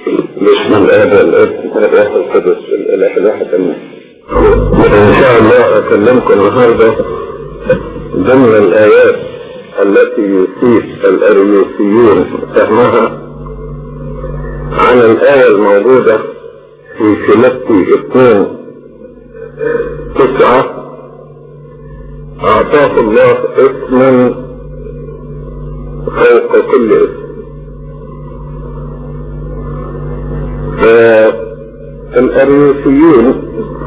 بسم الآب والابن والروح القدس الإله الواحد أمين. إن شاء الله أكلمكم النهاردة ضمن الآيات التي يثير الأريوسيون فهمها عن الآية الموجودة في فيلبي اثنين تسعة أعطاه الله اسما فوق كل اسم فالأريوسيون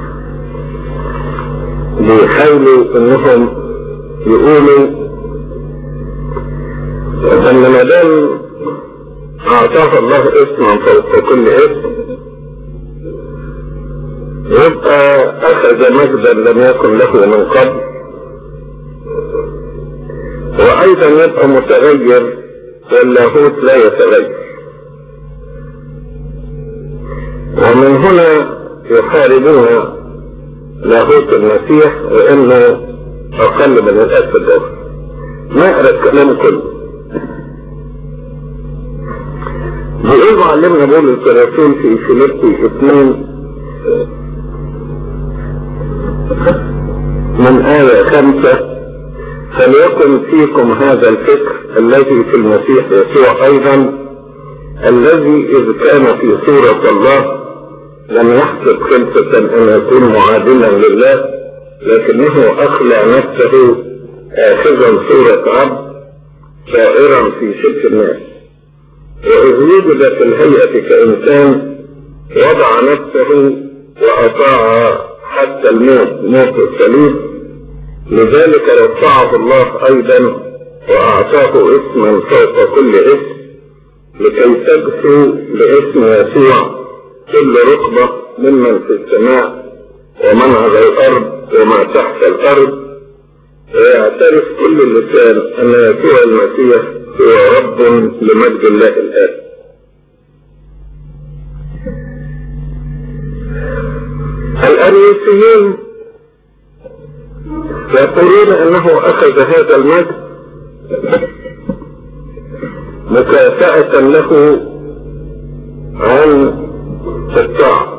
بيحاولوا انهم يقولوا ان ما دام اعطاه الله اسما فوق كل اسم يبقى اخذ مجدا لم يكن له من قبل وايضا يبقى متغير واللاهوت لا يتغير ومن هنا يحاربون لاهوت المسيح وانه اقل من الاسد الاخر نقرا الكلام كله بيقول معلمنا بولس الرسول في فيليبي اثنين من آية خمسة فليكن فيكم هذا الفكر الذي في المسيح يسوع أيضا الذي إذ كان في صورة الله لم يحسب خلفة أن يكون معادلا لله لكنه أخلى نفسه آخذا صورة عبد سائرا في شرك الناس وإذ وجد في الهيئة كإنسان وضع نفسه وأطاع حتى الموت موت الصليب لذلك رفعه الله أيضا وأعطاه اسما فوق كل اسم لكي تجثو باسم يسوع كل ركبة ممن في السماء ومن على الأرض وما تحت الأرض ويعترف كل لسان أن يسوع المسيح هو رب لمجد الله الآب الأريسيين يقولون أنه أخذ هذا المجد مكافأة له عن الطاعة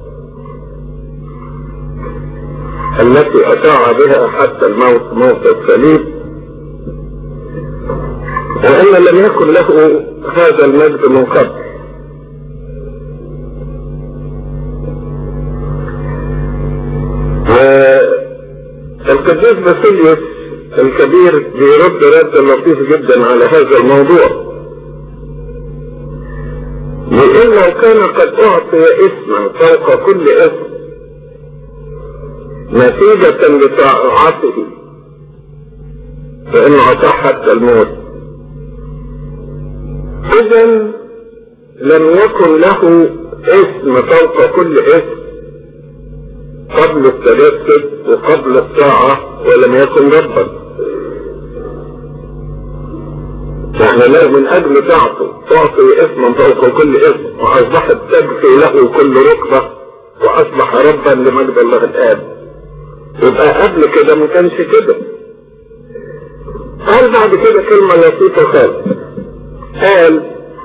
التي أطاع بها حتى الموت موت الصليب وأن لم يكن له هذا المجد من قبل القديس باسيليوس الكبير بيرد رد لطيف جدا على هذا الموضوع بيقول لو كان قد أعطي اسما فوق كل اسم نتيجة لطاعته فإنه أطاع حتى الموت إذا لم يكن له اسم فوق كل اسم قبل التجسد وقبل الطاعة ولم يكن ربا احنا لا من اجل طاعته تعطي اسما فوق كل اسم واصبحت تجفي له كل ركبة واصبح ربا لمجد الله الاب يبقى قبل كده ما كانش كده قال بعد كده كلمة لطيفة خالص قال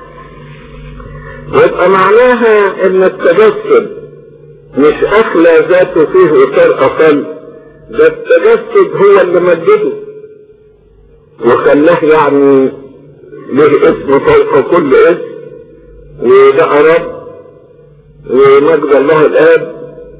يبقى معناها ان التجسد مش اخلى ذاته فيه وصار اقل ده التجسد هو اللي مجده وخلاه يعني له اسم فوق كل اسم وبقى رب ومجد الله الاب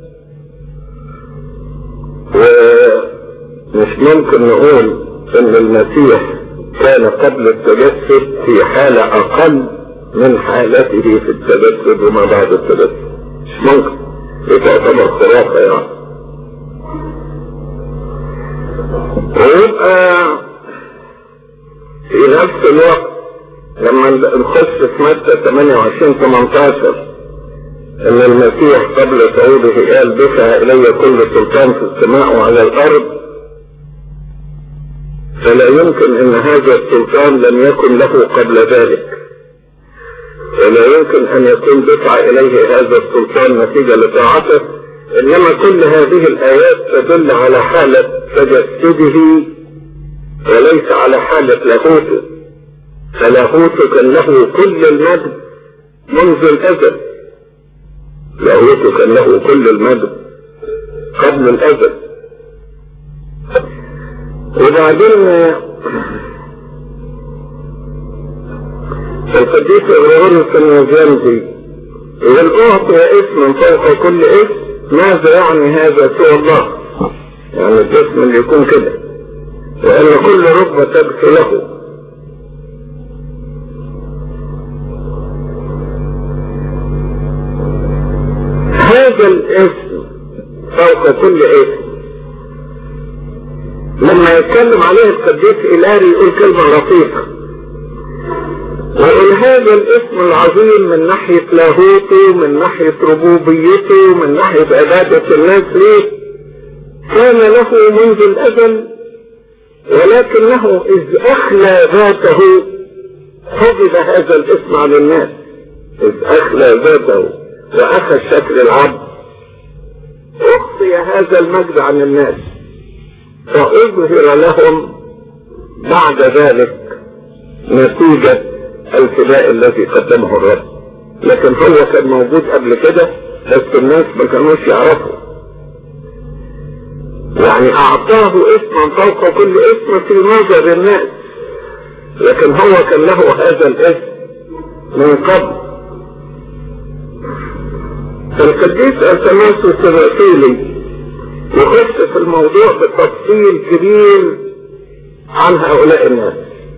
ومش ممكن نقول ان المسيح كان قبل التجسد في حالة اقل من حالته في التجسد وما بعد التجسد مش ممكن دي تعتبر خرافة يعني ويبقى في نفس الوقت لما نخش في مادة 28 18 ان المسيح قبل صعوده قال دفع الي كل سلطان في السماء وعلى الارض فلا يمكن ان هذا السلطان لم يكن له قبل ذلك ولا يمكن ان يكون دفع اليه هذا السلطان نتيجة لطاعته انما كل هذه الايات تدل على حالة تجسده وليس على حالة لاهوته فلاهوته كان له كل المجد منذ الأزل لاهوته كان له كل المجد قبل الأزل وبعدين القديس غريغوريوس النيوزيلندي يقول اعطي اسما فوق كل اسم ماذا يعني هذا سوى الله يعني الاسم اللي يكون كده وان كل ركبة تبكي له هذا الاسم فوق كل اسم لما يتكلم عليه القديس إلاري يقول كلمة لطيفة وإن هذا الاسم العظيم من ناحية لاهوته من ناحية ربوبيته من ناحية عبادة الناس ليه كان له منذ الأزل ولكنه إذ أخلى ذاته حفظ هذا الاسم عن الناس إذ أخلى ذاته وأخذ شكل العبد أخفي هذا المجد عن الناس فأظهر لهم بعد ذلك نتيجة الفداء الذي قدمه الرب لكن هو كان موجود قبل كده بس الناس ما كانوش يعرفوا يعني اعطاه اسما فوق كل اسم في نظر الناس لكن هو كان له هذا الاسم من قبل فالقديس التماسوس الرسولي يخش في الموضوع بتفصيل كبير عن هؤلاء الناس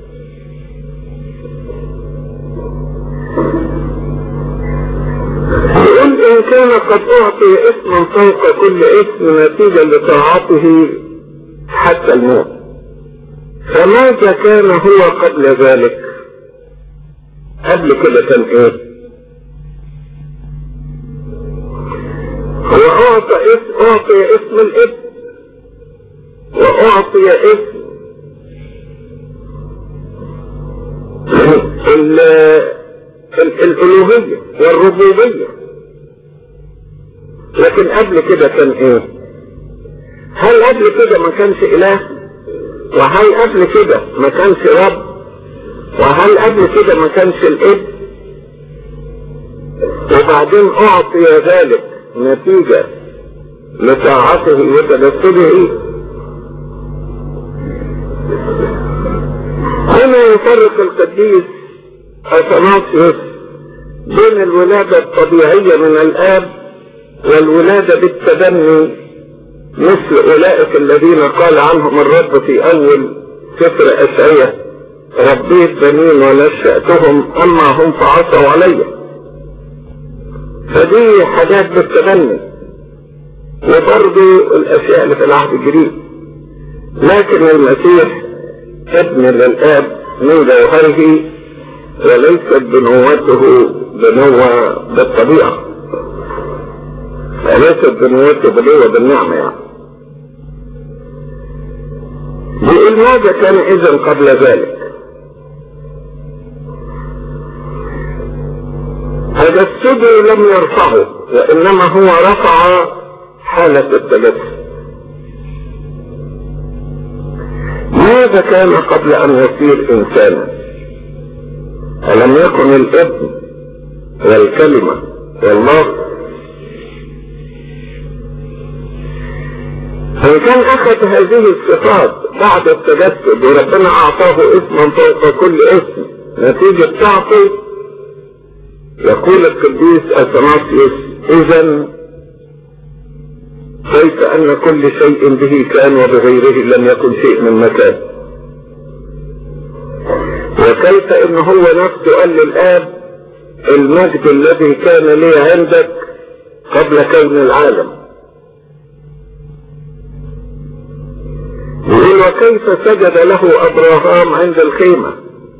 يقول إن كان قد أعطي اسما فوق كل اسم نتيجة لطاعته حتى الموت فماذا كان هو قبل ذلك قبل كده كان ايه هو أعطى اسم أعطي اسم الابن وأعطي اسم ال الألوهية والربوبية لكن قبل كده كان ايه هل قبل كده ما كانش اله وهل قبل كده ما كانش رب وهل قبل كده ما كانش الابن وبعدين اعطي ذلك نتيجة لطاعته وتدخله هنا يفرق القديس اثناسيوس بين الولادة الطبيعية من الاب والولادة بالتبني مثل اولئك الذين قال عنهم الرب في اول سفر اشعية ربيت بنين ونشأتهم اما هم فعصوا علي فدي حاجات بالتبني وبرضه الاشياء اللي في العهد الجديد لكن المسيح ابن للاب من جوهره وليست بنوته بنوة بالطبيعة وليست بنوته بنوة بالنعمة يعني بيقول ماذا كان اذا قبل ذلك تجسده لم يرفعه وانما هو رفع حالة التجسد ماذا كان قبل ان يصير انسانا الم يكن الابن والكلمة والله ان كان اخذ هذه الصفات بعد التجسد وربنا اعطاه اسما فوق كل اسم نتيجة تعطي يقول القديس اثناسيوس اذا كيف ان كل شيء به كان وبغيره لم يكن شيء من مكان وكيف ان هو نفسه قال للاب المجد الذي كان لي عندك قبل كون العالم يقول وكيف سجد له ابراهام عند الخيمه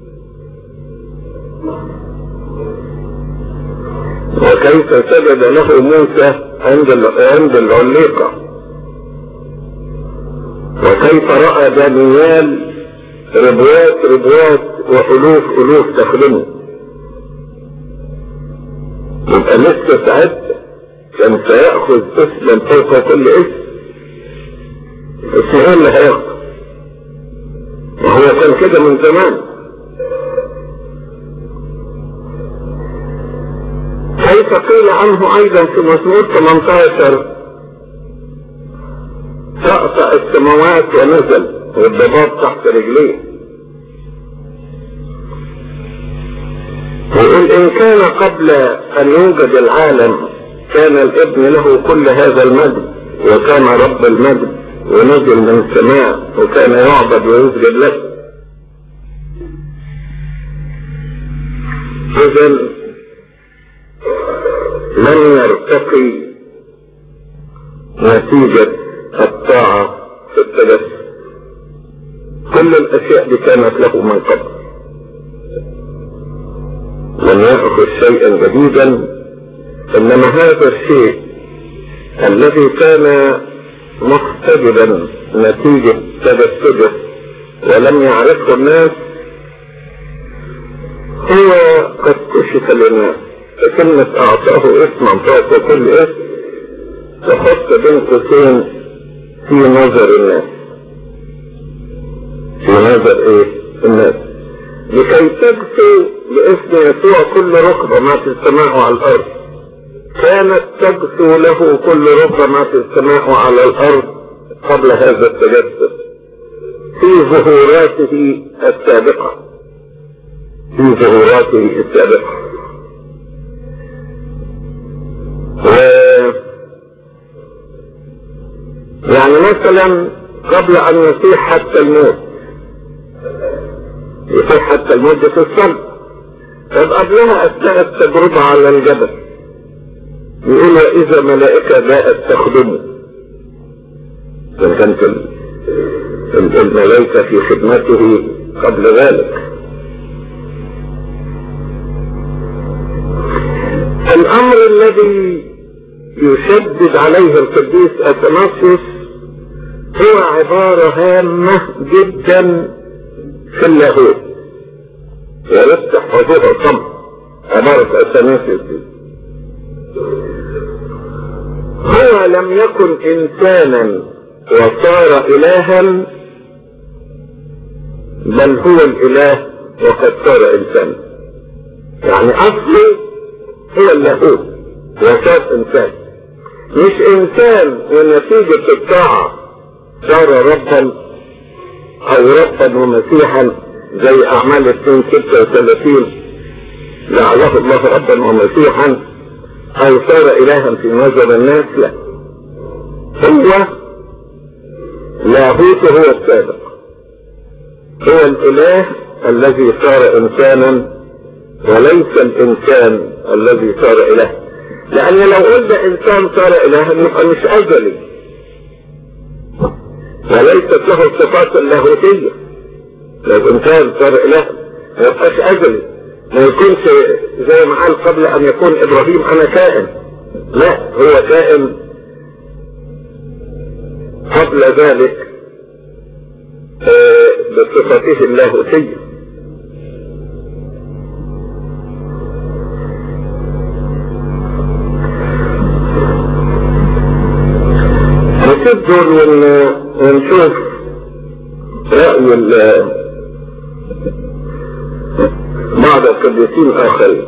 وكيف سجد له موسى عند عند العليقة وكيف رأى دانيال ربوات ربوات وألوف ألوف تخدمه يبقى لسه ساعتها كان سيأخذ اسما فوق كل اسم اسم ايه اللي هياخده وهو كان كده من زمان قيل عنه ايضا في مزمور 18 رأس السماوات ونزل والضباب تحت رجليه ويقول ان كان قبل ان يوجد العالم كان الابن له كل هذا المجد وكان رب المجد ونزل من السماء وكان يعبد ويسجد له اذا لن يرتقي نتيجة الطاعة في التجسد كل الاشياء دي كانت له من قبل لم يأخذ شيئا جديدا انما هذا الشيء الذي كان مختبرا نتيجة تجسده ولم يعرفه الناس هو قد كشف للناس فكلمة اعطاه اسما فوق كل اسم تحط بين قوسين في نظر الناس في نظر ايه الناس لكي تجثو باسم يسوع كل ركبة ما في السماء وعلى الارض كانت تجثو له كل ركبة ما في السماء وعلى الارض قبل هذا التجسد في ظهوراته السابقة في ظهوراته السابقة و يعني مثلا قبل ان يصيح حتى الموت يصيح حتى الموت في الصلب طب قبلها اثناء التجربة على الجبل يقول اذا ملائكة جاءت تخدمه كانت الملائكة في خدمته قبل ذلك الامر الذي يشدد عليه القديس اثناسيوس هو عبارة هامة جدا في اللاهوت يا ريت تحفظوها صم عبارة اثناسيوس دي هو لم يكن انسانا وصار الها بل هو الاله وقد صار انسانا يعني اصله هو اللاهوت وصار انسان مش انسان ونتيجة الطاعة صار ربا او ربا ومسيحا زي اعمال 236 لعله الله ربا ومسيحا او صار الها في نظر الناس لا هو لاهوت هو السابق هو الاله الذي صار انسانا وليس الانسان الذي صار اله لان لو قلنا انسان صار الها يبقى مش ازلي وليست له الصفات اللاهوتيه لو انسان صار اله ما يبقاش ازلي ما يكونش زي ما قال قبل ان يكون ابراهيم انا كائن لا هو كائن قبل ذلك بصفته اللاهوتيه نسيب دول ون... ونشوف رأي بعض القديسين آخرين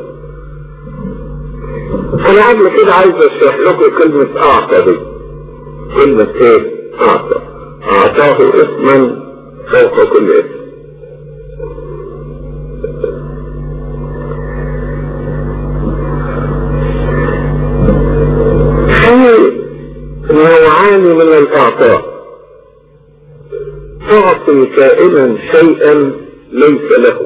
أنا قبل كده عايز أشرح لكم كلمة أعطى دي كلمة إيه؟ أعطى أعطاه اسما فوق كل اسم نوعان من الإعطاء تعطي كائنا شيئا ليس له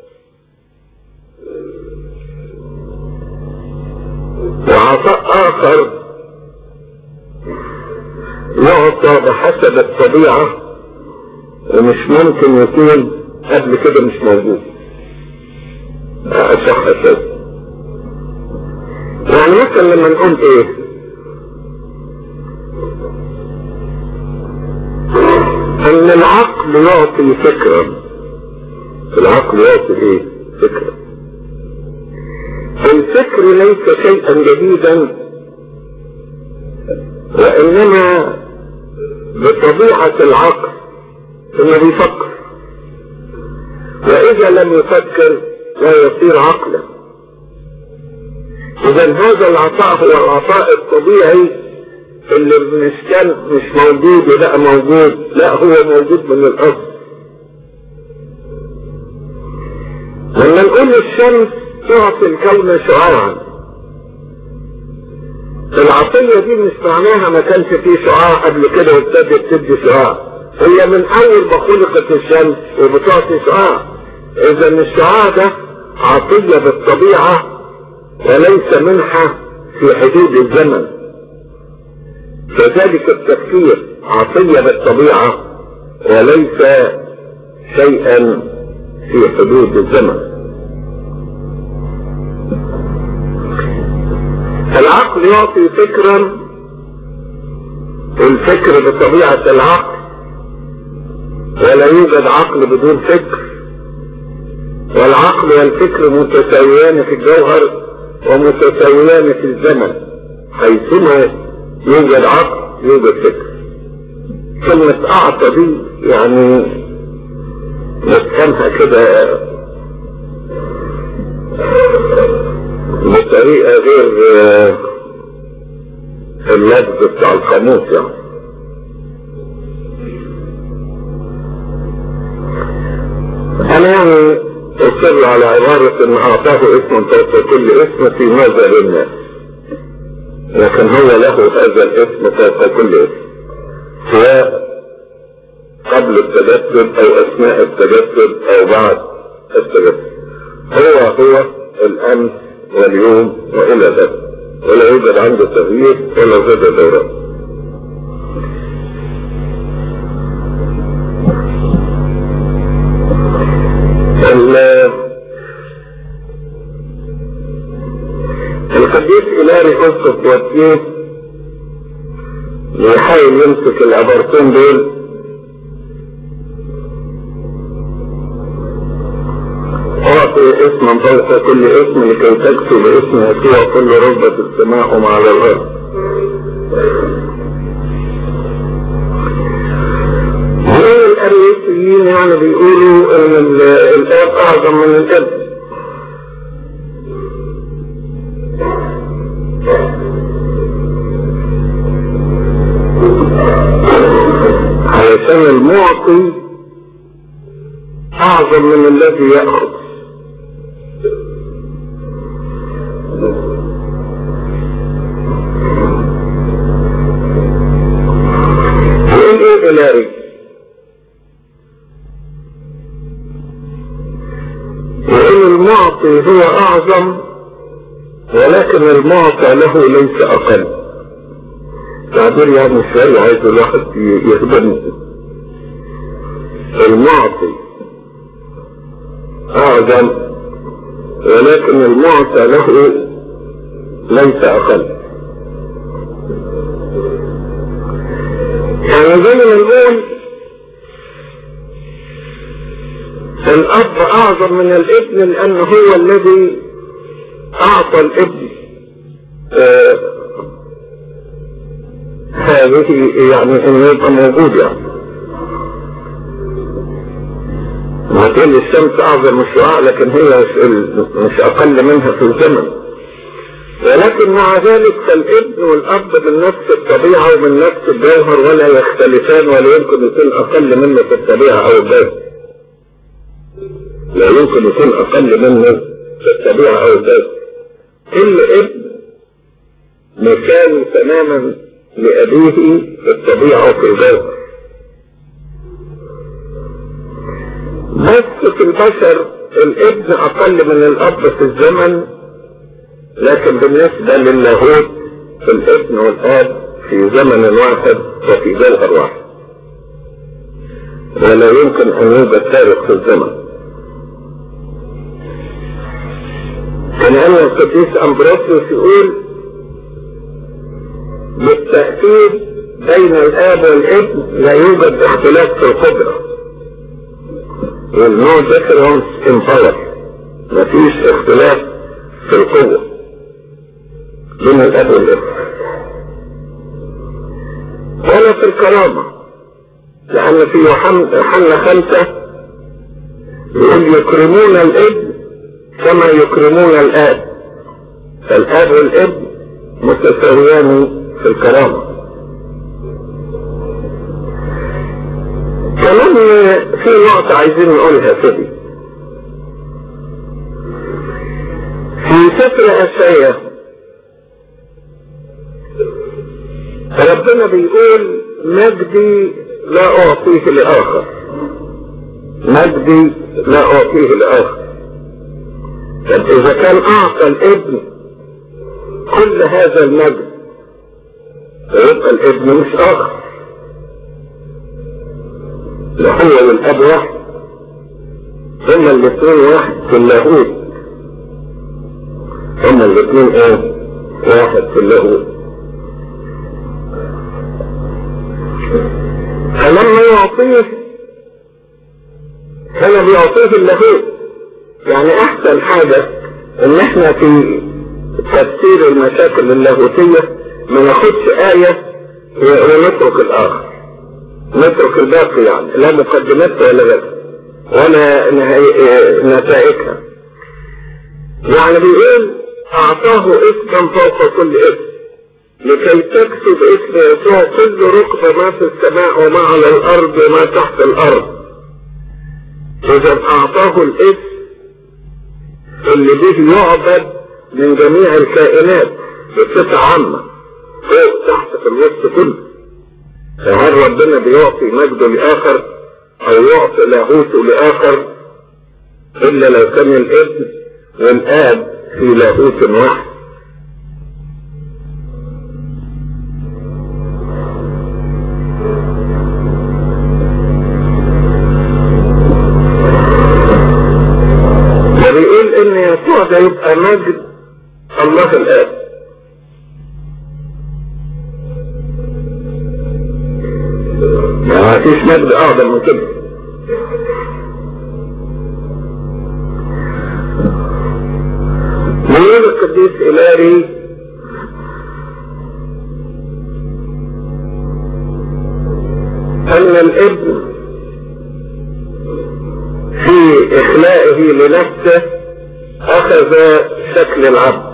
وعطاء آخر يعطى بحسب الطبيعة ومش ممكن يكون قبل كده مش موجود أصح أساس يعني مثلا لما نقول ايه ان العقل يعطي فكرا العقل يعطي ايه فكرا الفكر ليس شيئا جديدا وانما بطبيعة العقل انه بيفكر واذا لم يفكر لا يصير عقلا اذا هذا العطاء هو العطاء الطبيعي اللي مش كان مش موجود ولا موجود لا هو موجود من الاصل لما نقول الشمس تعطي الكون شعاعا العطية دي مش معناها ما كانش فيه شعاع قبل كده وابتدت تدي شعاع هي من اول ما خلقت الشمس وبتعطي شعاع اذا الشعاع ده عطية بالطبيعة وليس منحة في حدود الزمن كذلك التفكير عطية بالطبيعة وليس شيئا في حدود الزمن العقل يعطي فكرا الفكر بطبيعة العقل ولا يوجد عقل بدون فكر والعقل والفكر متساويان في الجوهر ومتساويان في الزمن حيثما يوجد عقل يوجد فكر كلمة أعطى دي يعني نفهمها كده بطريقة غير اللفظ بتاع القاموس يعني أنا يعني أصر على عبارة إن أعطاه اسما فوق كل اسم في نظر الناس لكن هو له هذا الاسم فوق كل اسم سواء قبل التجسد أو أثناء التجسد أو بعد التجسد هو هو الأمس واليوم وإلى ذلك ولا يوجد عنده تغيير ولا زاد دوران القديس إلاري أسقف بواتيه بيحاول يمسك العبارتين دول أعطي اسما فوق كل اسم لكي تكتب اسم يسوع كل ربة السماء على الأرض هو الأريسيين يعني بيقولوا إن الآب أعظم من الأب علشان المعطي أعظم من الذي يأخذ يقول ايه إلهي يقول المعطي هو أعظم ولكن المعطى له ليس أقل تعبير يعني شوية عايز الواحد يخدم المعطي أعظم ولكن المعطى له ليس أقل يعني زي ما نقول الأب أعظم من الابن لأنه هو الذي أعطى الابن آه هذه يعني انه يبقى موجود يعني هتقول الشمس اعظم من الشعاع لكن هي مش اقل منها في الزمن ولكن مع ذلك فالابن والاب من نفس الطبيعة ومن نفس الجوهر ولا يختلفان ولا يمكن يكون اقل منه في الطبيعة او الجوهر لا يمكن يكون اقل منه في الطبيعة او الجوهر كل ابن مثال تماما لأبيه في الطبيعة وفي الجوهر بس في البشر الابن أقل من الأب في الزمن لكن بالنسبة للاهوت في الابن والآب في زمن واحد وفي جوهر واحد ولا يمكن أن يوجد فارق في الزمن كان أن القديس أمبروسيوس يقول بالتأكيد بين الآب والابن لا يوجد اختلاف في القدرة والنو difference in power مفيش اختلاف في القوة بين الآب والابن ولا في الكرامة لأن في يوحنا خمسة يقول يكرمون الابن كما يكرمون الآب الاب والابن متساويان في الكرامة كمان في نقطة عايزين نقولها كده في سفر أشعية ربنا بيقول مجدي لا أعطيه لآخر مجدي لا أعطيه لآخر طب إذا كان أعطى الابن كل هذا المجد فيبقى الابن مش آخر لا هو والأب واحد هما الاثنين واحد في اللاهوت هما الاثنين ايه واحد في اللاهوت فلما يعطيه هنا بيعطيه اللاهوت يعني احسن حاجة ان احنا في تفسير المشاكل اللاهوتية ما ناخدش آية ونترك الآخر نترك الباقي يعني لا مقدمات ولا غير ولا نتائجها يعني بيقول أعطاه اسما فوق كل اسم لكي تكتب اسم يسوع كل ركبة ما في السماء وما على الأرض وما تحت الأرض إذا أعطاه الاسم اللي به يعبد من جميع الكائنات بصفة عامة فوق تحت في الوسط كله فهل ربنا بيعطي مجده لآخر أو يعطي لاهوته لآخر إلا لو كان الابن والآب في لاهوت واحد وبيقول إن يسوع ده يبقى مجد الله الآب ما فيش مجد اعظم من كده بيقول القديس إلاري أن الابن في إخلائه لنفسه أخذ شكل العبد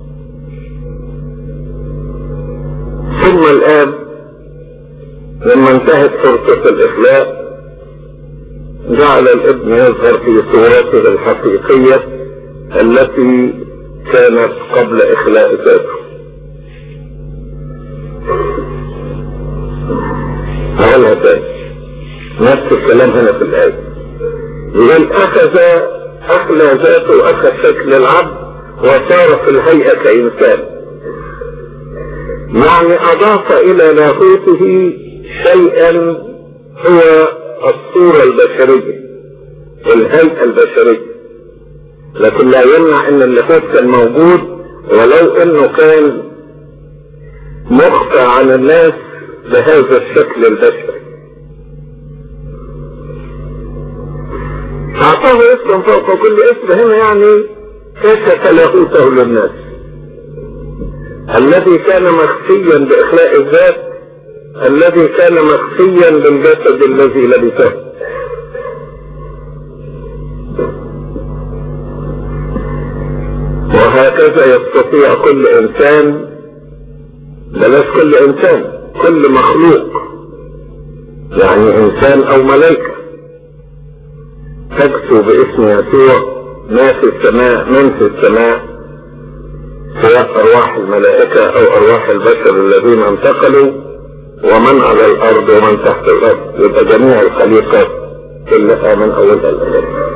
ثم الآب لما انتهت فرصة الإخلاء جعل الابن يظهر في صورته الحقيقية التي كانت قبل إخلاء ذاته أقولها تاني نفس الكلام هنا في الآية يقول أخذ أخلى ذاته أخذ شكل العبد وصار في الهيئة كإنسان يعني أضاف إلى لاهوته شيئا هو الصورة البشرية الهيئة البشرية لكن لا يمنع ان اللاهوت كان موجود ولو انه كان مخفى عن الناس بهذا الشكل البشري اعطاه اسما فوق كل اسم هنا يعني كشف لاهوته للناس الذي كان مخفيا باخلاء الذات الذي كان مخفيا بالجسد الذي لبسه وهكذا يستطيع كل انسان بلاش كل انسان كل مخلوق يعني انسان او ملائكة تكتب باسم يسوع ما في السماء من في السماء سواء ارواح الملائكة او ارواح البشر الذين انتقلوا ومن على الارض ومن تحت الارض يبقى جميع الخليقات كلها من اولها لاخرها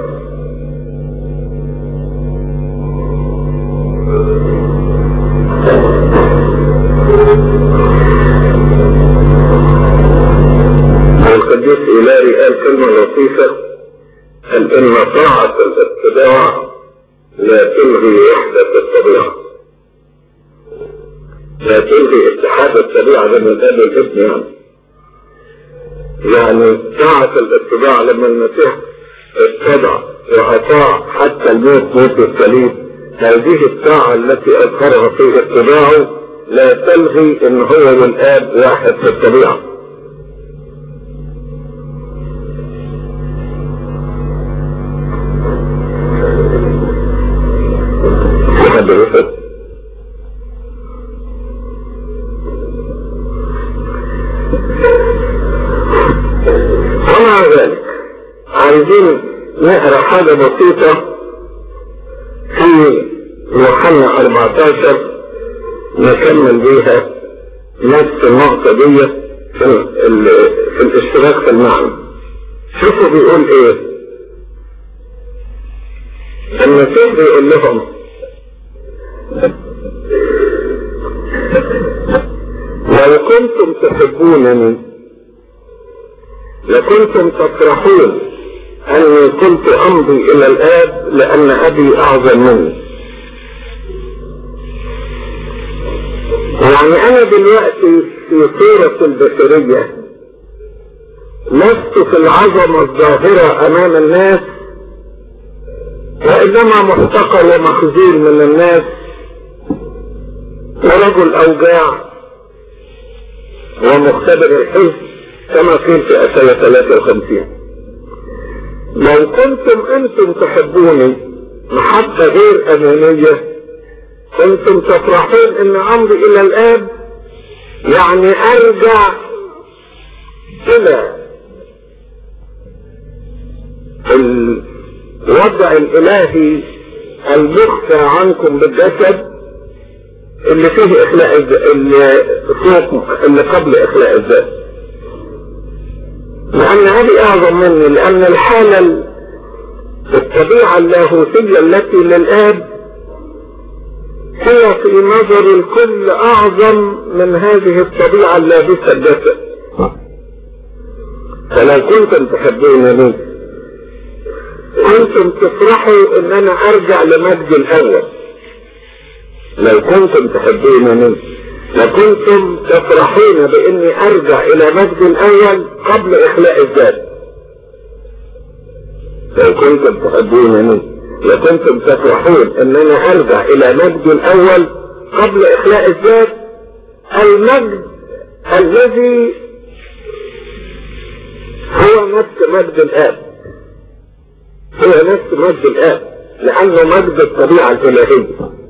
القديس إيلاري قال كلمة لطيفة قال إن طاعة الاتباع لا تلغي وحدة الطبيعة لا تلغي اتحاد الطبيعة لما قال الابن يعني يعني طاعة الاتباع لما المسيح اتبع وأطاع حتى الموت موت الصليب هذه الطاعة التي أظهرها في اتباعه لا تلغي ان هو والآب واحد في الطبيعة حد يفهم عايزين نقرا حاجة بسيطة في يوحنا 14 نكمل بيها نفس النقطة دي في, في الاشتراك في المعنى شوفوا بيقول ايه المسيح بيقول لهم لو كنتم تحبونني لكنتم تفرحون أني كنت أمضي إلى الآب لأن أبي أعظم مني يعني أنا دلوقتي في صورة البشرية لست في العظمة الظاهرة أمام الناس وإنما محتقر ومخزول من الناس ورجل أوجاع ومختبر الحزن كما قيل في أسئلة 53 لو كنتم أنتم تحبوني محبة غير أنانية كنتم تفرحون أن أمضي إلى الآب يعني أرجع إلى الوضع الإلهي المخفى عنكم بالجسد اللي فيه إخلاء اللي فوق اللي قبل إخلاء الذات لأن هذه أعظم مني لأن الحالة الطبيعة اللاهوتية التي للآب هي في نظر الكل أعظم من هذه الطبيعة اللابسة الجسد فلو كنتم تحبونني كنتم تفرحوا ان انا ارجع لمجد الاول لو كنتم تحبونني لكنتم تفرحون باني ارجع الى مجد الاول قبل اخلاء الذات لو كنتم تحبونني لكنتم تفرحون ان انا ارجع الى مجد الاول قبل اخلاء الذات المجد الذي هو نفس مجد الاب هو نفس مجد الاب لانه مجد الطبيعه الالهيه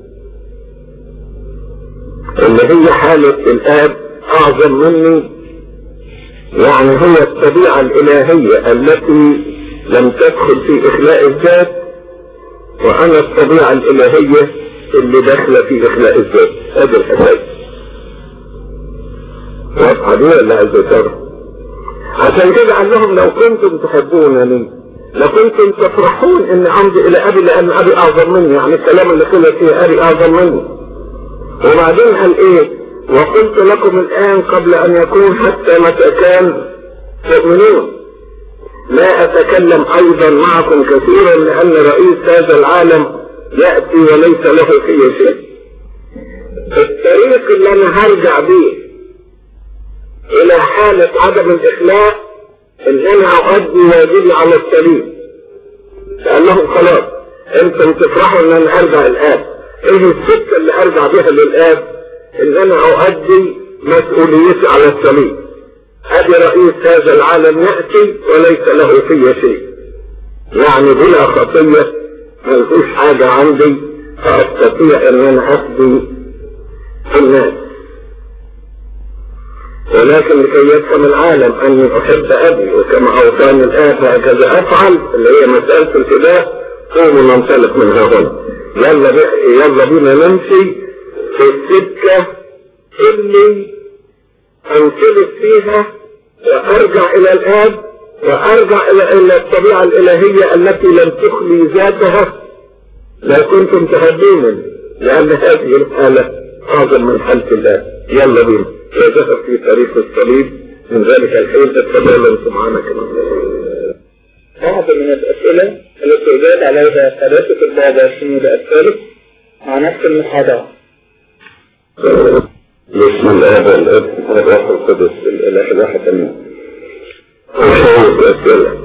اللي هي حالة الآب أعظم مني يعني هي الطبيعة الإلهية التي لم تدخل في إخلاء الذات وأنا الطبيعة الإلهية اللي داخلة في إخلاء الذات هذا الأساس واضحة دي ولا عايز ترى عشان كده قال لهم لو كنتم تحبونني لكنتم تفرحون ان امضي الى ابي لان ابي اعظم مني يعني الكلام اللي قيل فيه ابي اعظم مني وبعدين قال ايه وقلت لكم الان قبل ان يكون حتى متى كان تؤمنون لا اتكلم ايضا معكم كثيرا لان رئيس هذا العالم ياتي وليس له فيه شيء الطريق اللي انا هرجع بيه الى حالة عدم الاخلاء ان انا اؤدي واجبي على السليم لانهم خلاص انتم تفرحوا ان انا ارجع الان ايه السكة اللي ارجع بها للاب ان انا اؤدي مسؤوليتي على السليم ادي رئيس هذا العالم يأتي وليس له في شيء يعني بلا خطية ملهوش حاجة عندي فاستطيع ان انا افدي الناس ولكن لكي يفهم العالم اني احب ابي وكما اوصاني الاب هكذا افعل اللي هي مسألة الفداء قوموا ننطلق من هنا يلا بي... يلا بينا نمشي في السكة اللي انطلق فيها وارجع الى الاب وارجع الى الى الطبيعة الالهية التي لم تخلي ذاتها لو كنتم تحبونني لان هذه الحالة اعظم من حالة الله يلا بينا يذهب في طريق الصليب من ذلك الحين اتفضلوا سبحانك بعض من الأسئلة التي أجاب عليها ثلاثة البابا الشمول الثالث مع نفس المحاضرة. بسم الله والابن والروح القدس الاله الواحد امين. أسئلة.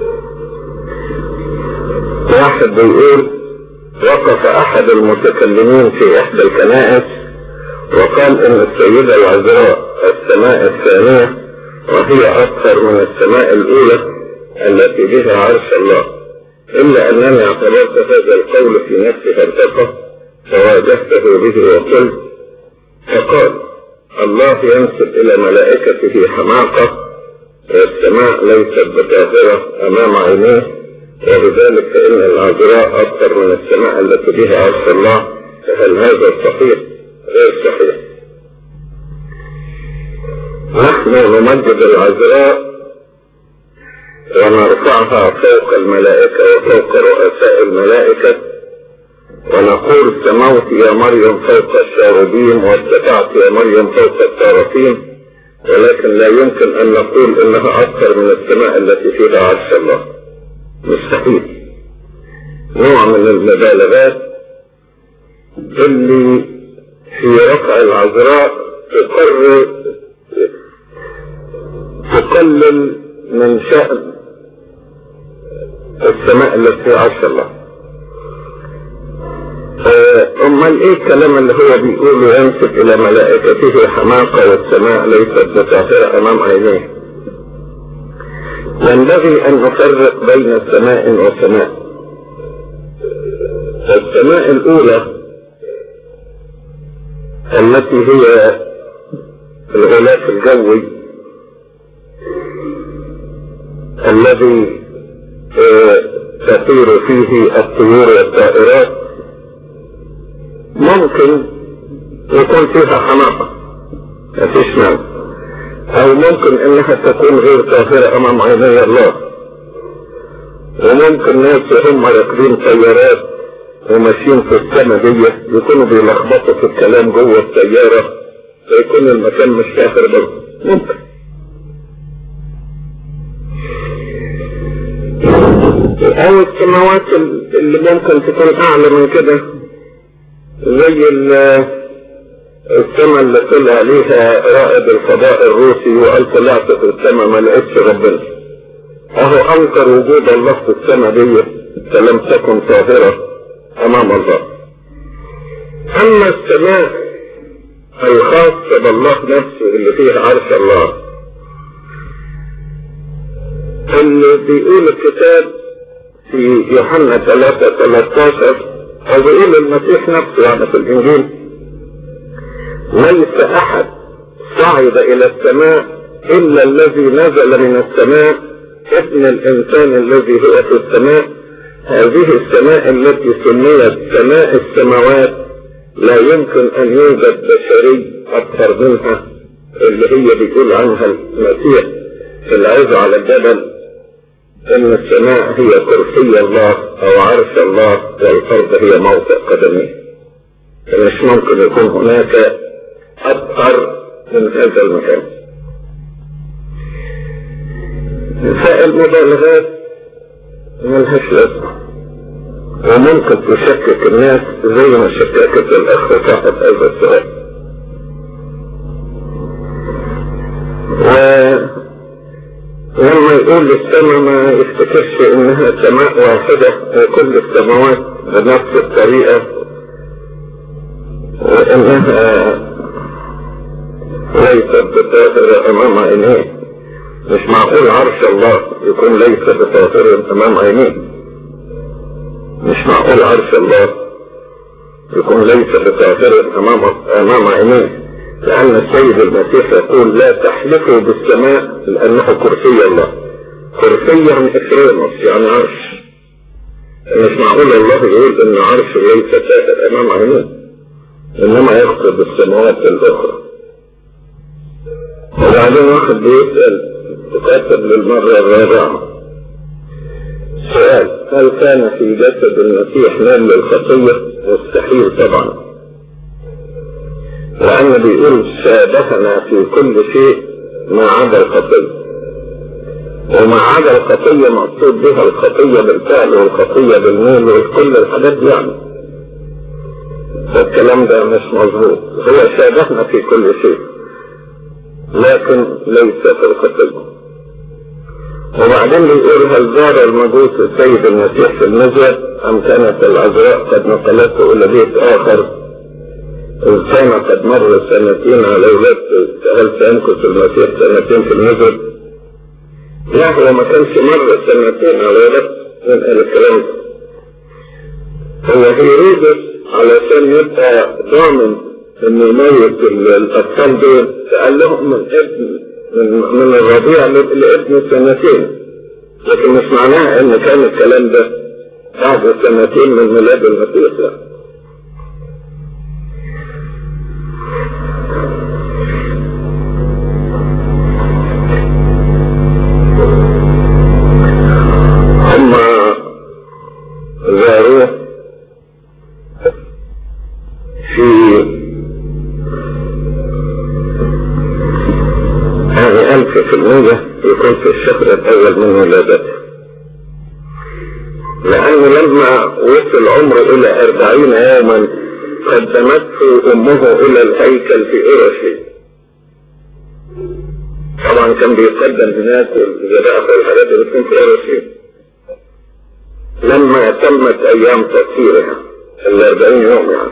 واحد بيقول وقف احد المتكلمين في احدى الكنائس وقال ان السيدة العذراء السماء الثانية وهي اكثر من السماء الاولى التي بها عرش الله إلا أنني اعتبرت هذا القول في نفسي فارتقى فواجهته به وقلت فقال الله ينسب إلى ملائكته حماقة والسماء ليست بكافرة أمام عينيه وبذلك فإن العذراء أكثر من السماء التي بها عرش الله فهل هذا صحيح؟ غير صحيح. نحن نمجد العذراء ونرفعها فوق الملائكة وفوق رؤساء الملائكة ونقول سموت يا مريم فوق الشاربين وارتفعت يا مريم فوق الطرفين ولكن لا يمكن أن نقول إنها أكثر من السماء التي فيها عرش الله مستحيل نوع من المبالغات اللي في رفع العذراء تقرر تقلل من شأن السماء التي في عرش الله امال ايه الكلام اللي هو بيقوله ينسب الى ملائكته حماقة والسماء ليست بطاهرة امام عينيه ينبغي ان نفرق بين سماء وسماء السماء الاولى التي هي الغلاف الجوي الذي تطير فيه الطيور والطائرات ممكن يكون فيها حماقة مفيش مانع او ممكن انها تكون غير طاهرة امام عيني الله وممكن ناس هم راكبين طيارات وماشيين في السما دي يكونوا بيلخبطوا في الكلام جوه السيارة فيكون المكان مش طاهر برضه ممكن او السماوات اللي ممكن تكون اعلى من كده زي السماء اللي طلع عليها رائد الفضاء الروسي وقال طلعت في السماء ما لقيتش ربنا اهو انكر وجود الله في السماء دي فلم تكن طاهرة امام الله اما السماء الخاصة بالله نفسه اللي فيها عرش الله اللي بيقول الكتاب في يوحنا 3 13 او بيقول المسيح نفسه يعني في الانجيل ليس احد صعد الى السماء الا الذي نزل من السماء ابن الانسان الذي هو في السماء هذه السماء التي سميت سماء السماوات لا يمكن ان يوجد بشري اكثر منها اللي هي بيقول عنها المسيح في العظة على الجبل ان السماء هي كرسي الله او عرش الله والارض هي موضع قدميه فمش ممكن يكون هناك اكثر من هذا المكان فالمبالغات ملهاش لازمه وممكن تشكك الناس زي ما شككت الاخ صاحب هذا السؤال و لما يقول السماء ما يفتكرش انها سماء واحدة وكل السماوات بنفس الطريقة وانها ليست بطاهرة امام عينيه مش معقول عرش الله يكون ليس بطاهر امام عينيه مش معقول عرش الله يكون ليس بطاهر امام امام عينيه لأن السيد المسيح يقول لا تحلفوا بالسماء لأنه كرسي الله كرسي يعني إكرامس يعني عرش مش معقول الله يقول إن عرش ليس ساهر أمام عينيه إنما يقصد السماوات الأخرى وبعدين واحد بيسأل تكتب للمرة الرابعة سؤال هل كان في جسد المسيح مال للخطية؟ مستحيل طبعا لأن بيقول شابهنا في كل شيء ما عدا الخطية وما عدا الخطية مقصود بها الخطية بالفعل والخطية بالميل وكل الحاجات دي يعني فالكلام ده مش مظبوط هو شابهنا في كل شيء لكن ليس في الخطية وبعدين بيقول هل زار المجوس السيد المسيح في المسجد أم كانت العذراء قد نقلته إلى بيت آخر إذ كان قد مر سنتين على ولادته هل سيمكث المسيح سنتين في المسجد؟ لا هو ما كانش مر سنتين على ولادته من قال الكلام ده هو هيرودس علشان يبقى ضامن انه يميت الاطفال دول قال لهم من ابن من, من الرضيع لابن سنتين لكن مش معناها ان كان الكلام ده بعد سنتين من ميلاد المسيح لا هم زاروه في يعني ألف في المية يكون في الشهر الأول من ولادته لأنه لما وصل عمره إلى أربعين يوما قدمته أمه إلى الهيكل في أورشليم طبعا كان بيقدم هناك الذبائح والحاجات اللي بتكون في أورشليم لما تمت أيام تأثيرها الأربعين يوم يعني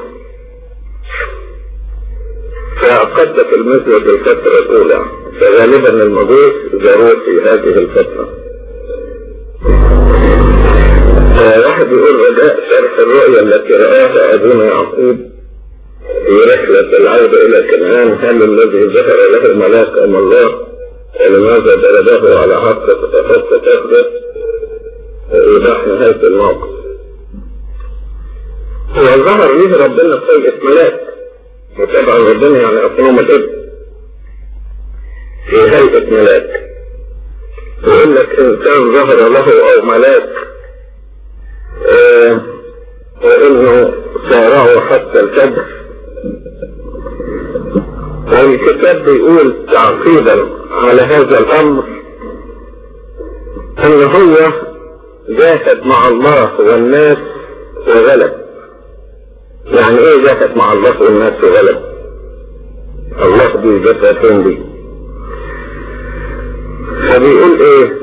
فقدت المسجد الفترة الأولى فغالبا المجوس زاروه في هذه الفترة واحد يقول رجاء شرح الرؤيا التي رآها أبونا يعقوب في رحلة العودة إلى كنعان هل الذي ظهر له الملاك أم الله ولماذا ضربه على حق فتفت تاخذه إيضاح نهاية الموقف هو ظهر ليه ربنا في ملاك وطبعا ربنا يعني أقنوم الإبن في هيئة ملاك يقول لك إنسان ظهر له أو ملاك آه وإنه سارعوا حتى الفجر والكتاب بيقول تعقيبا على هذا الأمر أن هو جاهد مع الله والناس وغلب يعني ايه جاهد مع الله والناس وغلب الله دي جاتها فين دي فبيقول ايه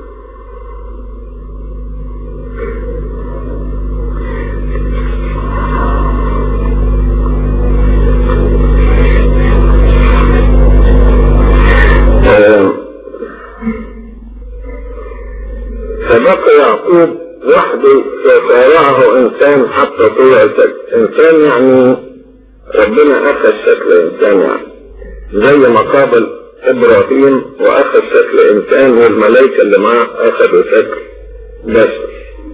فبقى يعقوب وحده فصارعه انسان حتى طلع انسان يعني ربنا اخذ شكل انسان يعني زي ما قابل ابراهيم واخذ شكل انسان والملائكه اللي معاه اخذوا شكل بشر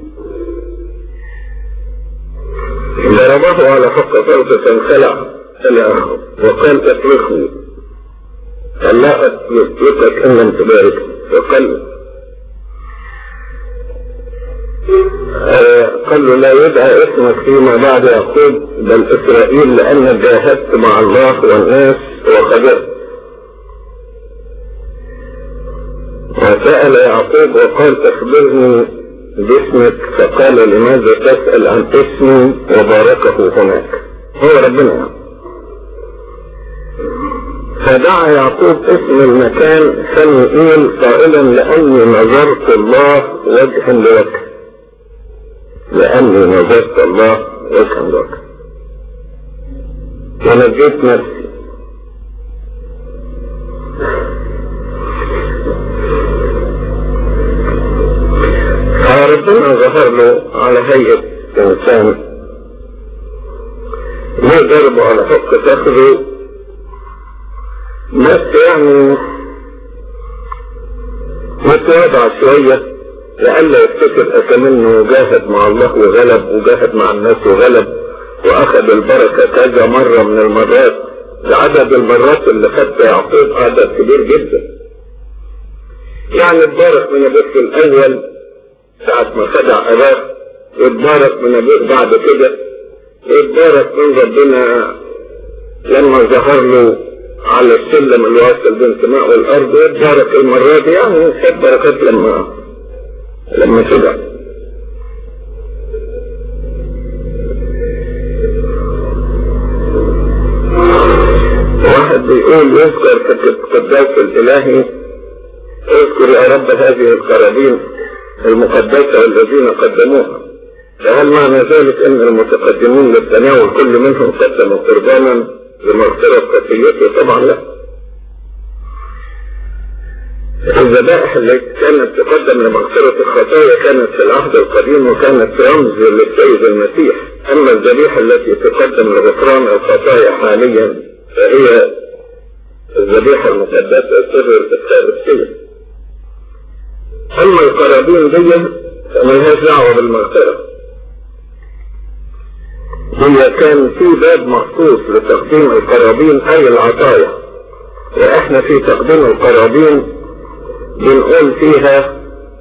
ضربه على حق صوته فانخلع خلعه وقال اطلقني قال لا اطلقك ان لم تبارك وقال آه قال له لا يدعى اسمك فيما بعد يعقوب بل اسرائيل لان جاهدت مع الله والناس وخبرت وسأل يعقوب وقال اخبرني باسمك فقال لماذا تسأل عن اسمي وباركه هناك هو ربنا يعني. فدعا يعقوب اسم المكان فنئيل قائلا لأني نظرت الله وجها لوجه لأني نظرت الله وجها لوجه ونجيت نفسي فربنا ظهر له على هيئة إنسان ما ضربه على حق فخذه بس يعني متواضع شوية لألا يفتكر أكمنه جاهد مع الله وغلب وجاهد مع الناس وغلب وأخذ البركة كذا مرة من المرات لعدد المرات اللي خدت يعقوب عدد كبير جدا يعني اتبارك من ابوك الأول ساعة ما خدع أباه واتبارك من أبوك بعد كده واتبارك من ربنا لما ظهر له على السلم الواصل بين السماء والارض واتبارك المرة دي يعني خد بركات لما لما كده واحد بيقول يذكر في القداس الالهي اذكر يا رب هذه القرابين المقدسة والذين قدموها فهل معنى ذلك ان المتقدمين للتناول كل منهم قدموا قربانا لمغفرة خطيته طبعا لا الذبائح التي كانت تقدم لمغفرة الخطايا كانت في العهد القديم وكانت رمز للسيد المسيح أما الذبيحة التي تقدم لغفران الخطايا حاليا فهي الذبيحة المقدسة سر التقديسية أما القرابين دي فملهاش دعوة بالمغفرة هي كان في باب مخصوص لتقديم القرابين أي العطايا وإحنا في تقديم القرابين بنقول فيها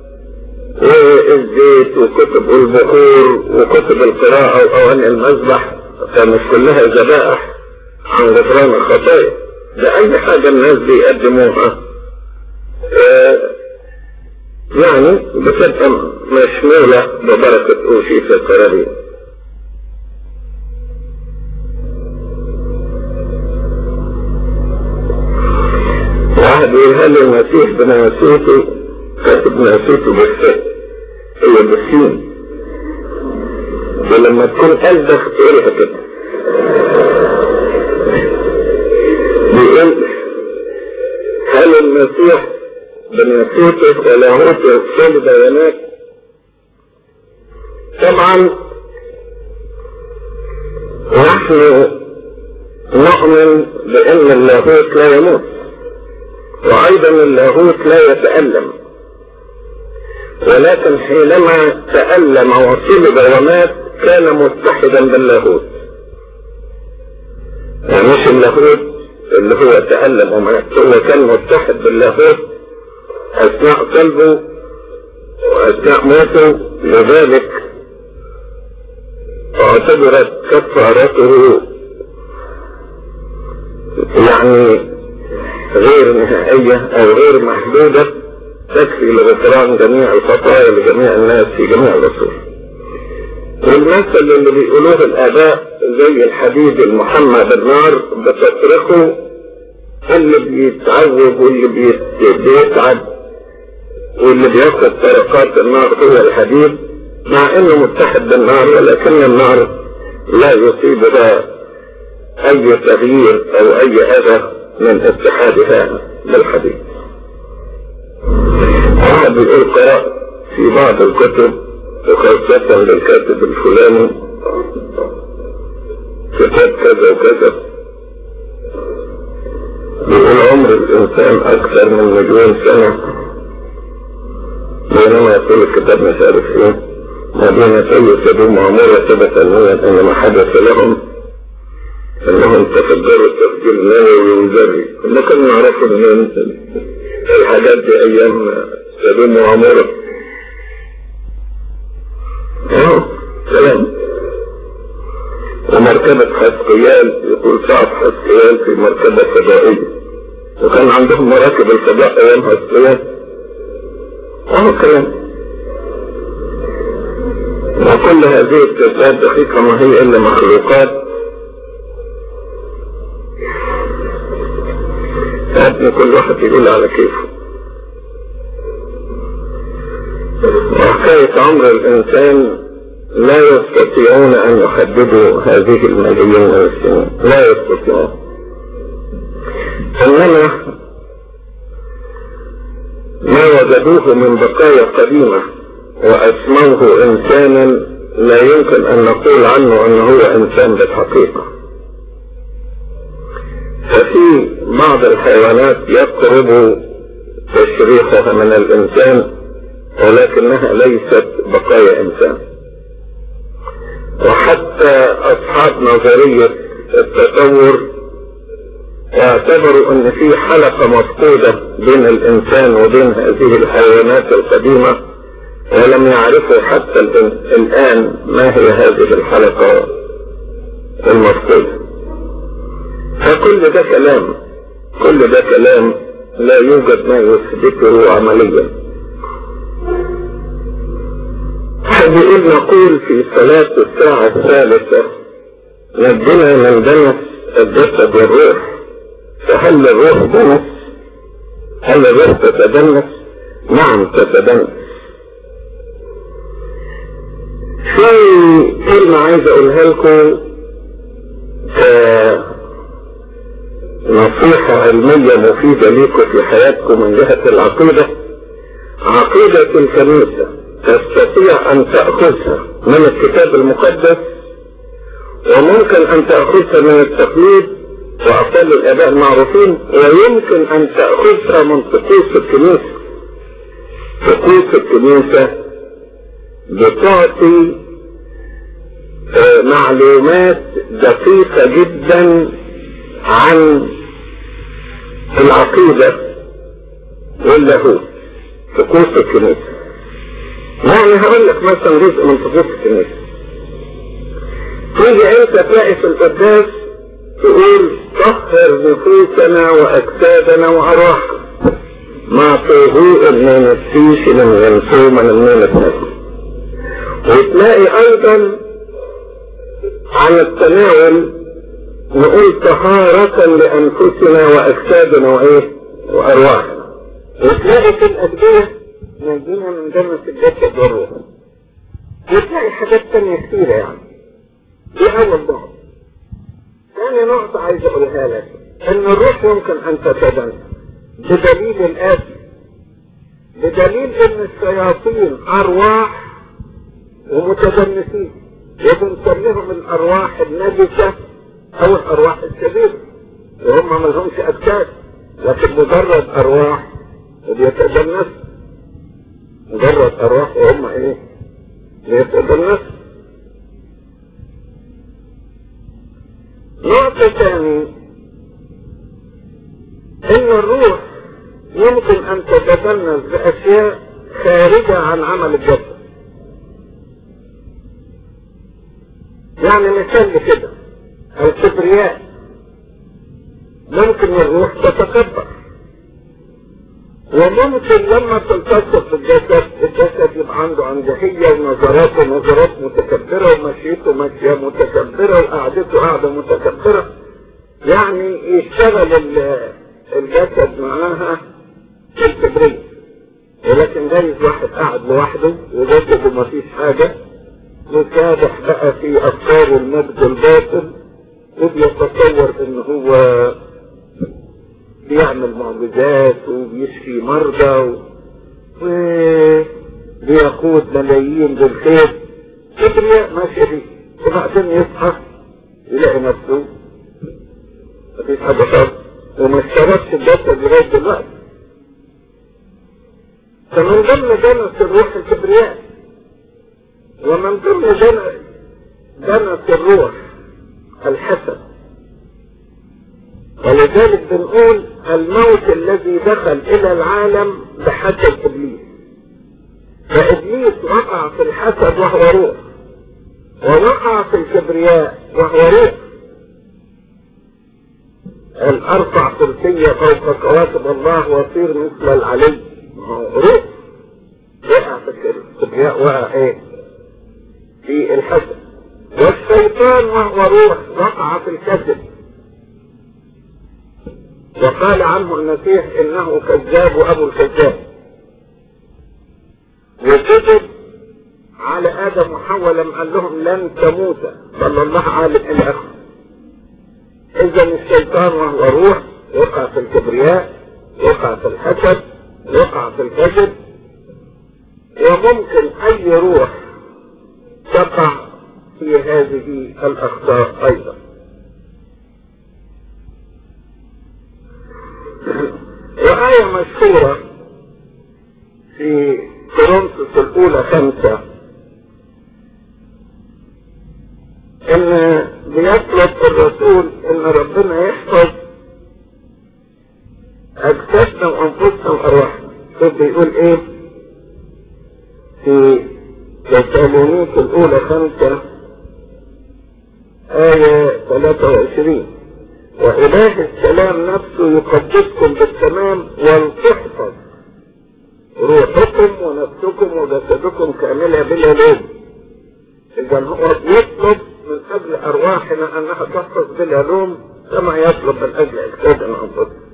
والزيت وكتب البخور وكتب القراءة وأواني المذبح فمش كلها ذبائح عن غفران الخطايا ده أي حاجة الناس بيقدموها آه يعني بتبقى مشمولة ببركة أوشيس القرابين واحد يقولها لي المسيح بناسوته كاتب ناسوته بالسين هي بالسين ولما تكون ألدخ تقولها كده بيقول هل المسيح بناسوته ولاهوته كل بيانات طبعا نحن نؤمن بأن اللاهوت لا يموت وأيضا اللاهوت لا يتألم ولكن حينما تألم وصلب ومات كان متحدا باللاهوت يعني مش اللاهوت اللي هو تألم ومات هو كان متحد باللاهوت أثناء صلبه وأثناء موته لذلك اعتبرت كفارته يعني غير نهائية أو غير محدودة تكفي لغفران جميع الخطايا لجميع الناس في جميع العصور. والمثل اللي بيقولوه الآباء زي الحديد المحمى بالنار بتتركه اللي بيتعذب واللي بيتعب واللي بياخد طرقات النار هو الحديد مع انه متحد بالنار ولكن النار لا يصيبها اي تغيير او اي اذى من اتحادها بالحديث واحد بيقول قرأت في بعض الكتب وخاصة للكاتب الفلاني كتاب كذا وكذا بيقول عمر الإنسان أكثر من مليون سنة بينما يقول الكتاب مش عارف ايه ما بين سيد سدوم وعمورة ثبت أنه أن ما حدث لهم انهم تفجروا التفجير نووي وذري كنا كنا نعرفوا ان الحاجات دي ايام سدوم وعمورة اه كلام ومركبة حسقيال يقول صعب حسقيال في مركبة فضائية وكان عندهم مراكب الفضاء ايام حسقيال اه كلام وكل هذه الكتاب دقيقة ما هي الا مخلوقات ابن كل واحد يقول على كيفه وحكاية عمر الإنسان لا يستطيعون أن يحددوا هذه الملايين من السنين لا يستطيعون إنما ما وجدوه من بقايا قديمة وأسموه إنسانا لا يمكن أن نقول عنه أنه هو إنسان بالحقيقة ففي بعض الحيوانات يقرب تشريحها من الإنسان ولكنها ليست بقايا إنسان وحتى أصحاب نظرية التطور اعتبروا أن في حلقة مفقودة بين الإنسان وبين هذه الحيوانات القديمة ولم يعرفوا حتى الآن ما هي هذه الحلقة المفقودة فكل ده كلام كل ده كلام لا يوجد ما يثبته عمليا حبيب نقول في صلاة الساعة الثالثة نجنا من دنس الجسد والروح فهل الروح دنس هل الروح تتدنس نعم تتدنس في كلمة عايز اقولها لكم نصيحة علمية مفيدة ليكم في حياتكم من جهة العقيدة عقيدة الكنيسة تستطيع أن تأخذها من الكتاب المقدس وممكن أن تأخذها من التقليد وأقوال الآباء المعروفين ويمكن أن تأخذها من طقوس الكنيسة طقوس الكنيسة بتعطي معلومات دقيقة جدا عن العقيدة واللاهوت طقوس الكنيسة يعني هقول لك مثلا جزء من طقوس الكنيسة تيجي انت تلاقي في القداس تقول طهر نفوسنا واجسادنا وارواحنا مع طهور من السيش من ينسوم من من النفس وتلاقي ايضا عن التناول نقول طهارة لأنفسنا وأجسادنا وإيه؟ وأرواحنا. وتلاقي في الأدوية نجينا من دم الجسد والروح. وتلاقي حاجات تانية كتيرة يعني. دي أول نقطة. ثاني نقطة عايز أقولها لك إن الروح يمكن أن تتدنى بدليل الآتي. بدليل إن الشياطين أرواح ومتدنسين. وبنسميهم الارواح النجسة او الارواح الشريرة وهم ما لهمش اجساد لكن مجرد ارواح وبيتدنس مجرد ارواح وهم ايه بيتدنس نقطة ثانية ان الروح يمكن ان تتدنس باشياء خارجة عن عمل الجسد يعني مثال كده الكبرياء ممكن الروح تتكبر وممكن لما تلتصق بالجسد الجسد يبقى عنده عنجهية ونظراته نظرات متكبرة ومشيته مشية متكبرة وقعدته قعدة متكبرة يعني يشتغل الجسد معاها في الكبرية ولكن جايز واحد قاعد لوحده وجسده مفيش حاجة وكادح بقى في افكار المجد الباطل وبيتصور ان هو بيعمل معجزات وبيشفي مرضى وبيقود ملايين بالخير كبرياء ماشي فيه وبعدين يصحى يلاقي نفسه مفيش حاجة خالص وما اشتركش الجسد لغاية دلوقتي فمن ضمن جنس الروح الكبرياء ومن ضمن جنس الروح الحسد ولذلك بنقول الموت الذي دخل الى العالم بحسد ابليس فابليس وقع في الحسد وهو روح ووقع في الكبرياء وهو روح الارفع كرسي فوق كواكب الله وصير مثل العلي روح وقع في الكبرياء وقع ايه في الحسد والشيطان وهو روح وقع في الكذب وقال عنه المسيح انه كذاب وابو الكذاب وكذب على ادم وحواء لما قال لهم لن تموتا بل الله عالم الى اخره اذا الشيطان وهو روح وقع في الكبرياء وقع في الحسد وقع في الكذب وممكن اي روح تقع في هذه الاخطاء ايضا وآية مشهورة في كورنثوس الأولى خمسة إن بيطلب الرسول إن ربنا يحفظ أجسادنا وأنفسنا وأرواحنا شوف بيقول إيه في تسالونيك الأولى خمسة آية 23 وإله السلام نفسه يقدسكم بالتمام ولتحفظ روحكم ونفسكم وجسدكم كاملة بلا لوم إذا هو يطلب من أجل أرواحنا أنها تحفظ بلا لوم كما يطلب من أجل أجسادنا أنفسنا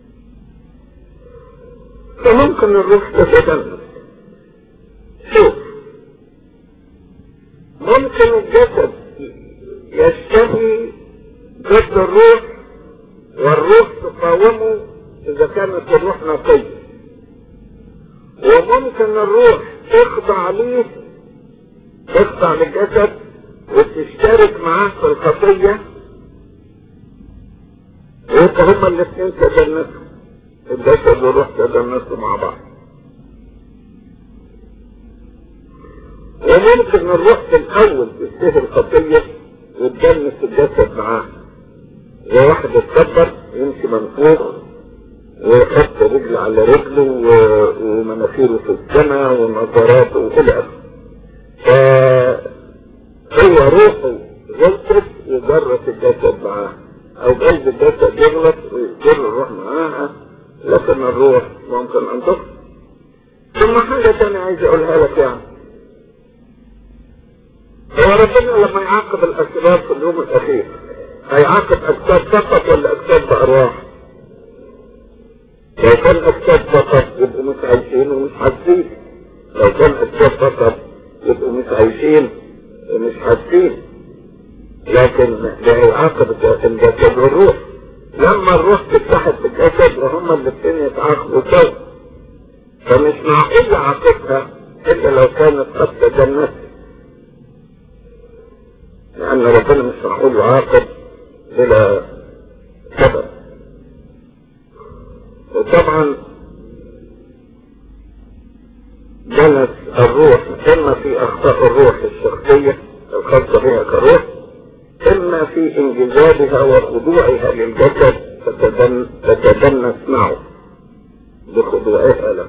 فممكن الروح تتجنب شوف ممكن الجسد يشتهي ضد الروح والروح تقاومه اذا كانت الروح نقية وممكن الروح تخضع ليه تخضع للجسد وتشترك معاه في الخطية ويبقى هما الاثنين تدنسوا الجسد والروح تدنسوا مع بعض وممكن الروح في الاول تشتهي الخطيه وتدنس الجسد معاها زي واحد اتكبر يمشي منفوخ ويحط رجل على رجله و- ومناخيره في السماء ونظراته وكل هذا فهو روحه غلطت وجرت الجسد معاها او قلب الجسد يغلط ويجر الروح معاها لكن الروح ممكن ان تخطئ ثم حاجة تانية عايز اقولها لك يعني هو ربنا لما يعاقب الاشرار في اليوم الاخير هيعاقب اجساد فقط ولا اجساد بارواح؟ لو كان اجساد فقط يبقوا مش عايشين ومش حاسين لو كان اجساد فقط يبقوا مش عايشين ومش حاسين لكن ده هيعاقب الجسد والروح لما الروح تتحد بالجسد وهما الاثنين يتعاقبوا سوا فمش معقول يعاقبها الا لو كانت قد تجنست لان ربنا مش معقول يعاقب بلا سبب وطبعا جنس الروح اما في اخطاء الروح الشخصيه الخاصه بها كروح اما في انجذابها وخضوعها للجسد فتدن- تتدنس معه بخضوعها له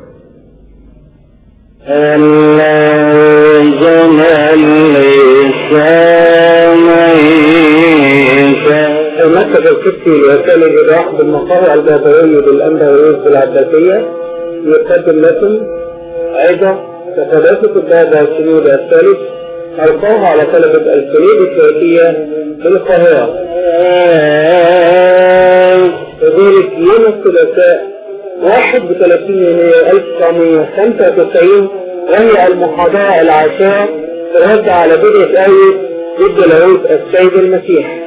المكتب القبطي لوسائل الإيضاح بالمقر البابوي بالأنبوي بالعباسية يقدم لكم أيضا تقداسة البابا شنود الثالث ألقاها على طلبة الكلية الشركية بالقاهرة وذلك يوم الثلاثاء 31 يونيو 1995 وهي المحاضرة العاشرة ترد على بدء آية ضد لاهوت السيد المسيح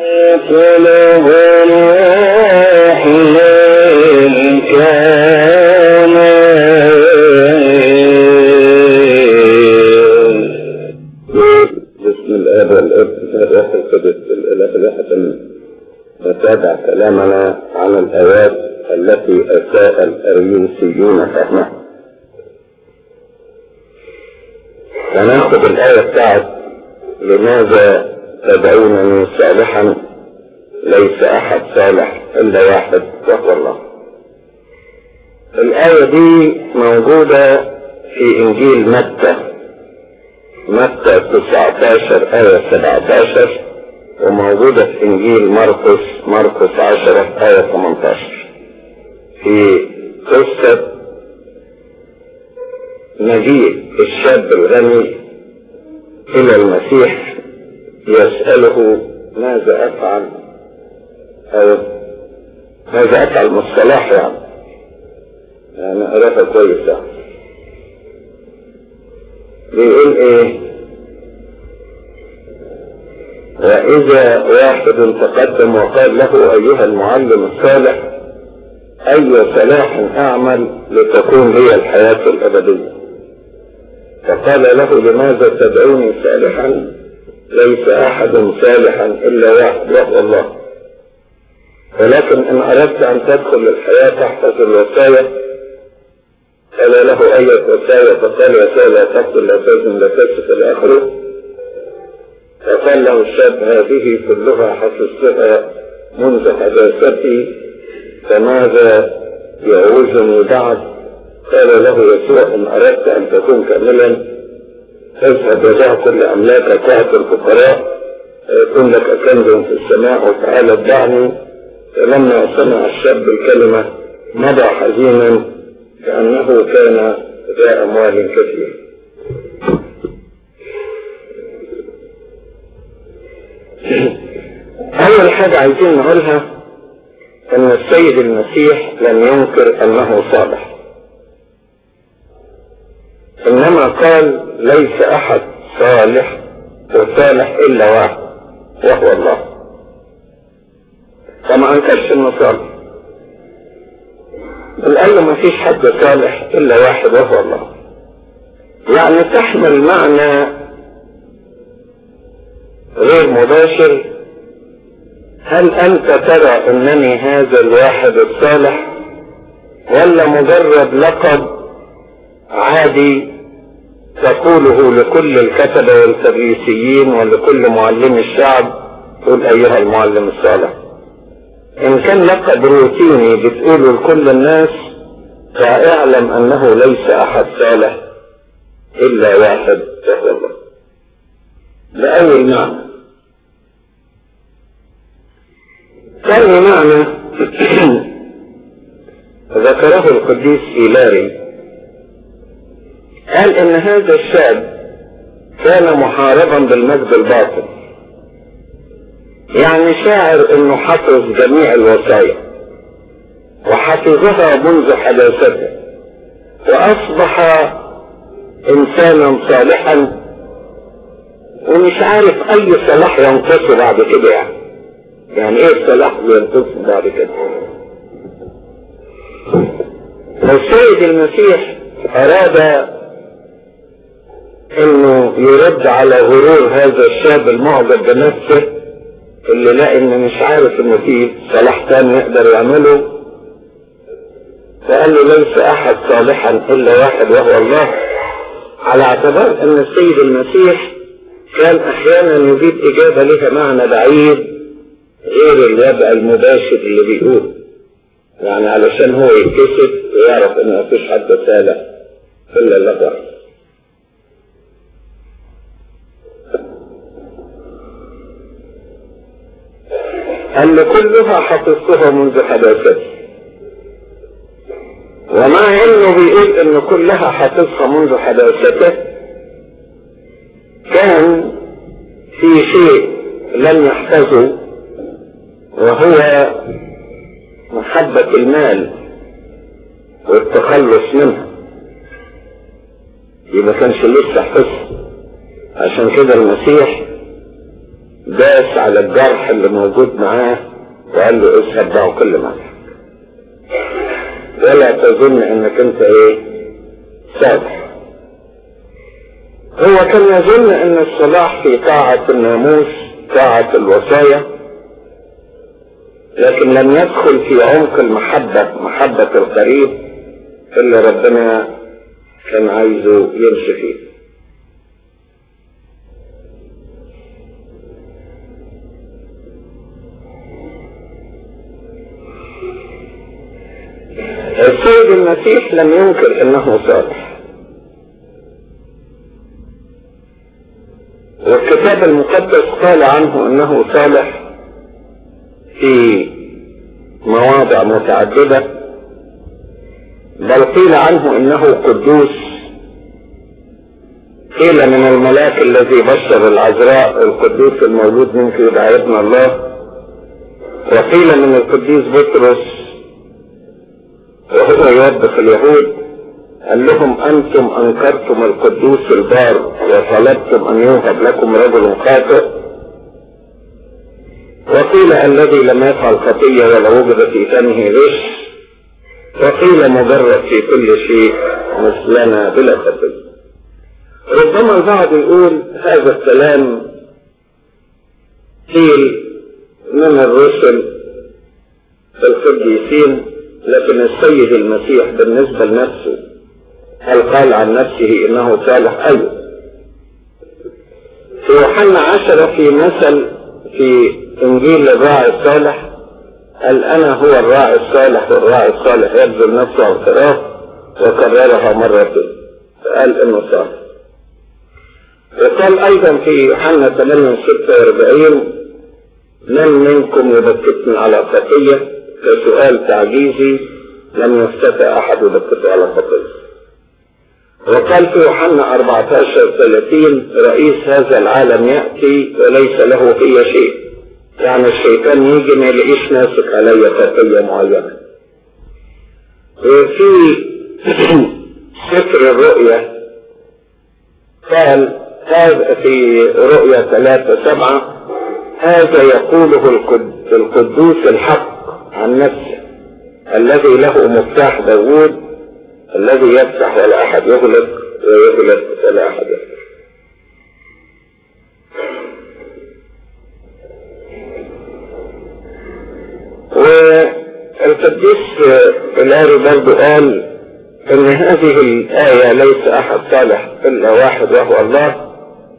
بسم الاب والابن والروح القدس الاله الاحد نتابع كلامنا عن الايات التي اساء الاريوسيون فهمها فناخذ الايه بتاعت لماذا تدعونني صالحا ليس احد صالح الا واحد وهو الله الايه دي موجوده في انجيل متى متى 19 آية 17 وموجودة في إنجيل مرقس مرقس 10 آية 18 في قصة مجيء الشاب الغني إلى المسيح يسأله ماذا أفعل أو ماذا أفعل من الصلاح يعني يعني أراها كويسة بيقول ايه واذا واحد تقدم وقال له ايها المعلم الصالح اي صلاح اعمل لتكون لي الحياة الابدية فقال له لماذا تدعوني صالحا ليس احد صالحا الا واحد وهو الله ولكن ان اردت ان تدخل الحياة تحفظ الوصايا قال له أي وسائل فقال وسائل لا تقتل لا تزن لا تسف إلى آخره فقال له الشاب هذه كلها حفظتها منذ حداثتي فماذا يعوزني بعد قال له يسوع إن أردت أن تكون كاملا اذهب وضع كل أملاكك واعط الفقراء يكون لك كنز في السماء وتعالى اتبعني فلما سمع الشاب الكلمة مضى حزينا كأنه كان ذا أموال كثيرة أول حاجة عايزين نقولها أن السيد المسيح لم ينكر أنه صالح إنما قال ليس أحد صالح وصالح إلا واحد وهو الله فما أنكرش إنه صالح بل قال له ما فيش حد صالح الا واحد وهو الله يعني تحمل معنى غير مباشر هل انت ترى انني هذا الواحد الصالح ولا مجرد لقب عادي تقوله لكل الكتبة والفريسيين ولكل معلم الشعب قل أيها المعلم الصالح إن كان لقب روتيني بتقوله لكل الناس فاعلم أنه ليس أحد صالح إلا واحد وهو الله لأول معنى ثاني معنى ذكره القديس إيلاري قال إن هذا الشاب كان محاربا بالمجد الباطل يعني شاعر انه حفظ جميع الوصايا وحفظها منذ حداثته واصبح انسانا صالحا ومش عارف اي صلاح ينقصه بعد كده يعني يعني ايه الصلاح اللي ينقصه بعد كده والسيد المسيح اراد انه يرد على غرور هذا الشاب المعجب بنفسه اللي لا ان مش عارف انه في صلاح تاني يقدر يعمله فقال له ليس احد صالحا الا واحد وهو الله على اعتبار ان السيد المسيح كان احيانا يجيب اجابة لها معنى بعيد غير الوضع المباشر اللي بيقول يعني علشان هو يتكسف ويعرف ان مفيش حد صالح الا الله أن كلها حفظتها منذ حداثتي ومع انه بيقول ان كلها حفظها منذ حداثته كان في شيء لم يحفظه وهو محبة المال والتخلص منها يبقى كانش لسه حفظها عشان كده المسيح داس على الجرح اللي موجود معاه وقال له اذهب بقى كل ما ولا تظن انك انت ايه صالح هو كان يظن ان الصلاح في طاعة الناموس طاعة الوصايا لكن لم يدخل في عمق المحبة محبة القريب اللي ربنا كان عايزه يمشي فيه السيد المسيح لم ينكر انه صالح والكتاب المقدس قال عنه انه صالح في مواضع متعددة بل قيل عنه انه قدوس قيل من الملاك الذي بشر العذراء القدوس المولود منك يدعى ابن الله وقيل من القديس بطرس وهو يوبخ اليهود قال لهم انتم انكرتم القدوس البار وطلبتم ان يوهب لكم رجل خاطئ وقيل الذي لم يفعل خطية ولا وجد في فمه غش وقيل مجرد في كل شيء مثلنا بلا خطية ربما البعض يقول هذا الكلام قيل من الرسل القديسين لكن السيد المسيح بالنسبة لنفسه هل قال عن نفسه انه صالح ايوه في يوحنا عشرة في مثل في انجيل الراعي الصالح قال انا هو الراعي الصالح والراعي الصالح يبذل نفسه اعتراف وكررها مرتين فقال انه صالح وقال ايضا في يوحنا 8 46 من منكم يبكتني على خطيه كسؤال تعجيزي لم يستطع احد يبكته على خطيه وقال في يوحنا 14 30 رئيس هذا العالم يأتي وليس له فيه شيء يعني الشيطان يجي ما يلاقيش ناسك علي خطية معينة وفي سفر الرؤيا قال هذا في رؤيا ثلاثة سبعة هذا يقوله القدوس الحق عن نفسه الذي له مفتاح داوود الذي يفتح ولا احد يغلق ويغلق ولا احد يفتح والقديس الاري برضو قال ان هذه الآية ليس احد صالح الا واحد وهو الله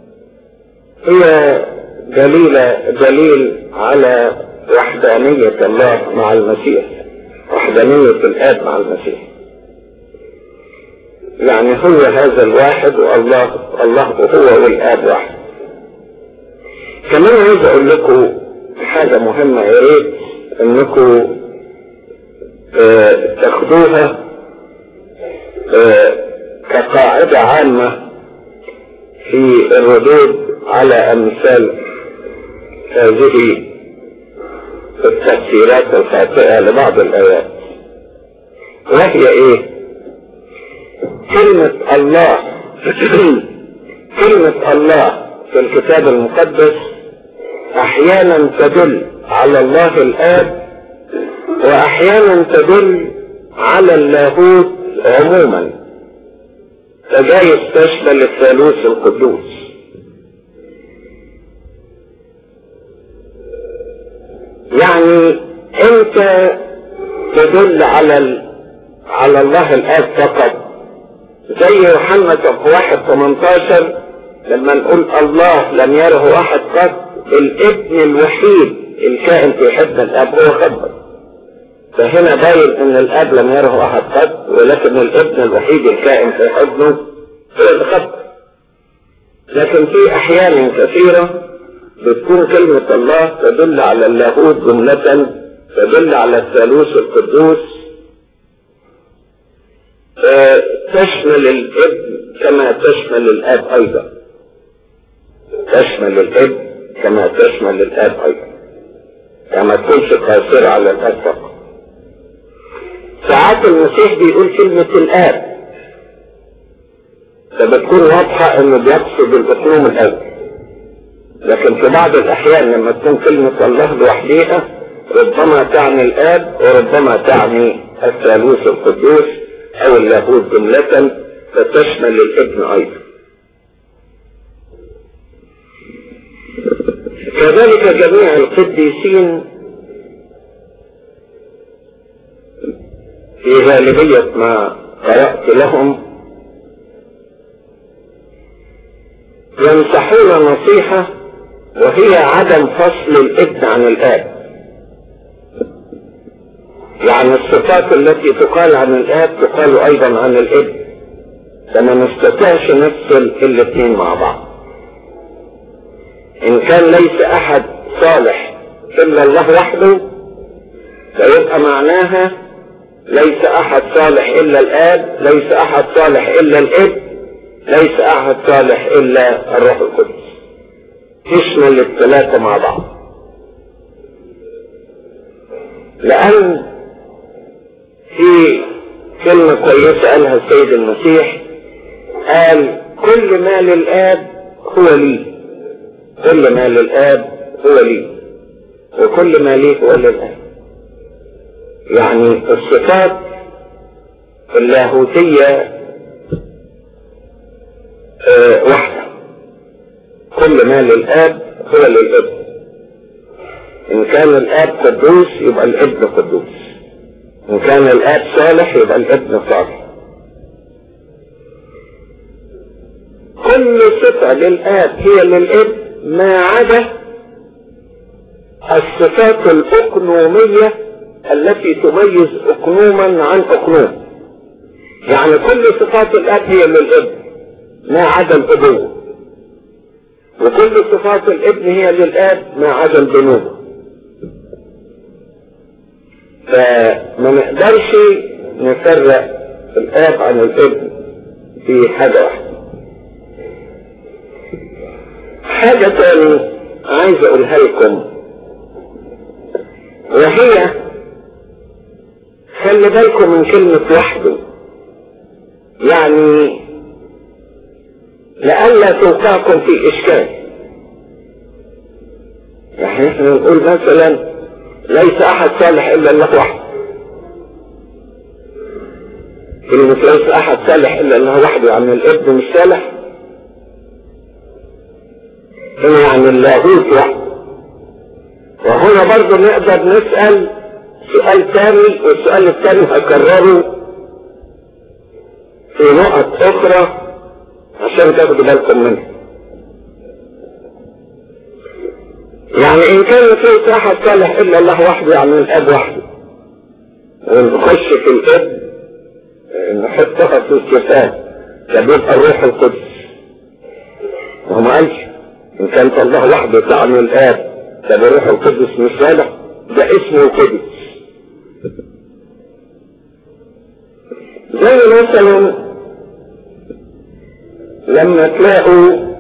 هي دليل دليل على وحدانية الله مع المسيح وحدانية الآب مع المسيح يعني هو هذا الواحد والله الله هو والآب واحد كمان عايز اقول لكم حاجة مهمة يا ريت انكم اه تاخدوها اه كقاعدة عامة في الردود على امثال هذه التفسيرات الخاطئة لبعض الايات وهي ايه كلمة الله كلمة الله في الكتاب المقدس احيانا تدل على الله الاب واحيانا تدل على اللاهوت عموما فجايز تشمل الثالوث القدوس يعني انت تدل على ال... على الله الاب فقط زي يوحنا واحد 18 لما نقول الله لم يره احد قط الابن الوحيد الكائن في حضن الاب هو خبر فهنا باين ان الاب لم يره احد قط ولكن الابن الوحيد الكائن في حضنه هو الخبر لكن في احيان كثيرة بتكون كلمة الله تدل على اللاهوت جملة تدل على الثالوث القدوس تشمل الابن كما تشمل الاب ايضا تشمل الابن كما تشمل الاب ايضا كما تكونش قاصرة على الاب فقط ساعات المسيح بيقول كلمة الاب فبتكون واضحة انه بيقصد الاقلوم الاول لكن في بعض الاحيان لما تكون كلمة الله لوحديها ربما تعني الاب وربما تعني الثالوث القدوس او اللاهوت جملة فتشمل الابن ايضا كذلك جميع القديسين في غالبية ما قرأت لهم ينصحون نصيحة وهي عدم فصل الابن عن الاب يعني الصفات التي تقال عن الاب تقال ايضا عن الابن فما نستطيعش نفصل الاثنين مع بعض ان كان ليس احد صالح الا الله وحده فيبقى معناها ليس احد صالح الا الاب ليس احد صالح الا الابن ليس احد صالح الا الروح القدس تشمل الثلاثة مع بعض لان في كلمة كويسة قالها السيد المسيح قال كل ما للآب هو لي كل ما للآب هو لي وكل ما لي هو للآب يعني الصفات اللاهوتية اه واحدة كل ما للآب هو للابن إن كان الآب قدوس يبقى الابن قدوس إن كان الآب صالح يبقى الابن صالح كل صفة للآب هي للابن ما عدا الصفات الأقنومية التي تميز أقنوما عن أقنوم يعني كل صفات الآب هي للابن ما عدا الأبوة وكل صفات الابن هي للآب ما عدا البنوة فما نقدرش نفرق الآب عن الابن في حاجة واحدة حاجة تاني عايز اقولها لكم وهي خلي بالكم من كلمة وحده يعني لئلا توقعكم في اشكال يعني احنا نقول مثلا ليس احد صالح الا الله وحده كلمة ليس احد صالح الا الله وحده يعني الابن مش صالح هنا يعني اللاهوت وحده وهنا برضه نقدر نسأل سؤال ثاني والسؤال الثاني هكرره في نقط أخرى عشان تاخدوا بالكم منها يعني إن كان في واحد صالح إلا الله وحده يعني الأب وحده ونخش في الأب نحطها في الصفات ده بيبقى الروح القدس وهو ما قالش إن كانت الله وحده تعني الآب ده الروح القدس مش صالح ده اسمه القدس زي مثلا لما تلاقوا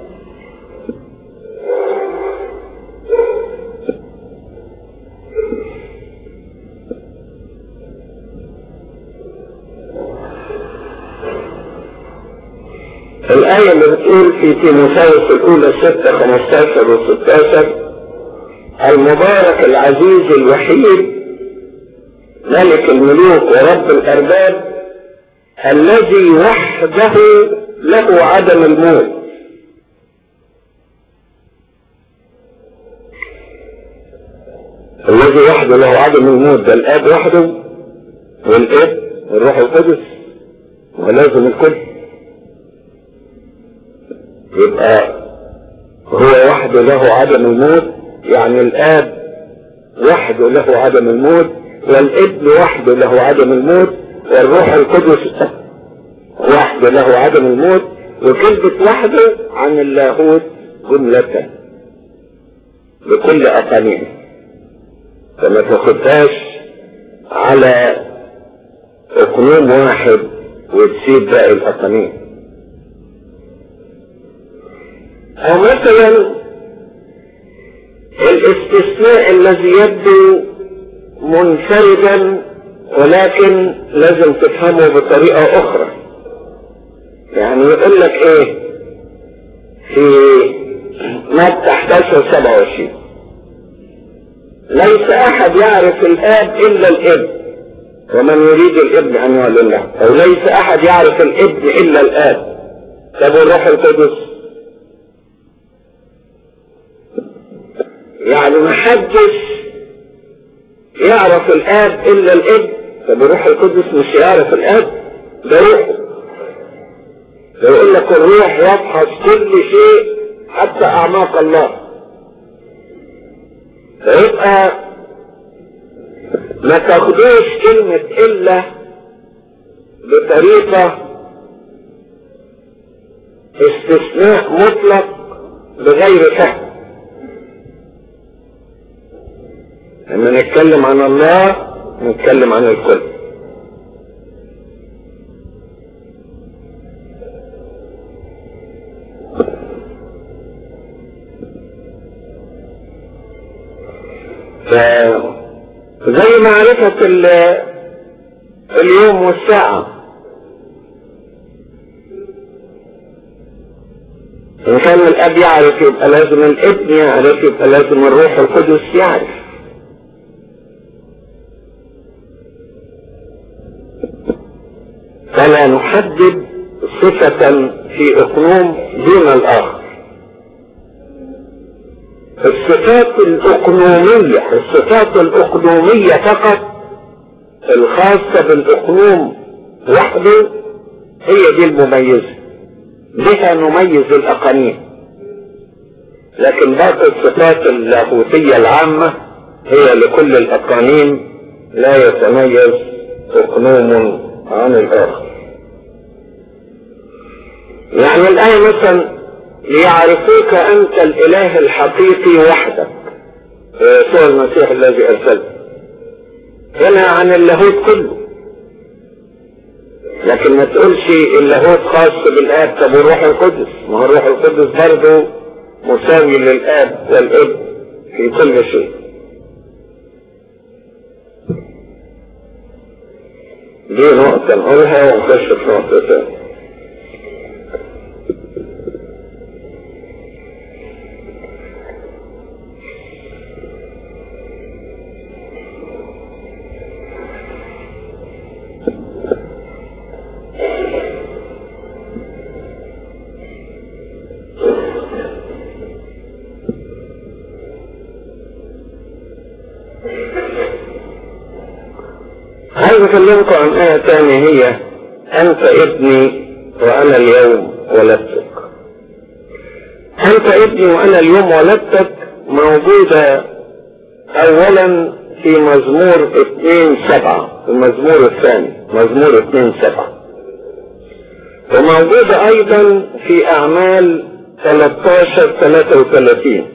الآية اللي بتقول في تيموثاوس الأولى 6 15 و 16 المبارك العزيز الوحيد ملك الملوك ورب الأرباب الذي وحده له عدم الموت الذي وحده له عدم الموت ده الآب وحده والابن والروح القدس ولازم الكل يبقى هو وحده له عدم الموت يعني الآب وحده له عدم الموت والابن وحده له عدم الموت والروح القدس وحده له عدم الموت وكلمة وحده عن اللاهوت جملة بكل أقانيه فما تاخدهاش على اقنوم واحد وتسيب باقي الأقانيه أو مثلا الاستثناء الذي يبدو منفردا ولكن لازم تفهمه بطريقة أخرى يعني يقول لك إيه في مادة 11 27 ليس أحد يعرف الآب إلا الابن ومن يريد الابن أن يعلن له أو ليس أحد يعرف الابن إلا الآب طب الروح القدس يعني ما حدش يعرف الاب الا الابن طب الروح القدس مش يعرف الاب ده روحه ده يقول لك الروح يفحص كل شيء حتى اعماق الله فيبقى ما تاخدوش كلمة الا بطريقة استثناء مطلق بغير فهم لما نتكلم عن الله نتكلم عن الكل زي معرفة اليوم والساعة إن كان الأب يعرف يبقى لازم الابن يعرف يبقى لازم الروح القدس يعرف فلا نحدد صفة في اقنوم دون الاخر الصفات الاقنومية الصفات الاقنومية فقط الخاصة بالاقنوم وحده هي دي المميزة بها نميز الاقانيم لكن باقي الصفات اللاهوتية العامة هي لكل الاقانيم لا يتميز اقنوم عن الآخر يعني الآية مثلا ليعرفوك أنت الإله الحقيقي وحدك يسوع المسيح الذي أرسله هنا عن اللاهوت كله لكن ما تقولش اللاهوت خاص بالآب طب والروح القدس ما هو الروح القدس برضه مساوي للآب والابن في كل شيء دي نقطة نقولها ونخش في نقطة تانية عايز اكلمكم عن آية تانية هي أنت ابني وأنا اليوم ولدتك أنت ابني وأنا اليوم ولدتك موجودة أولا في مزمور اثنين سبعة المزمور الثاني مزمور اثنين سبعة وموجودة أيضا في أعمال 13 33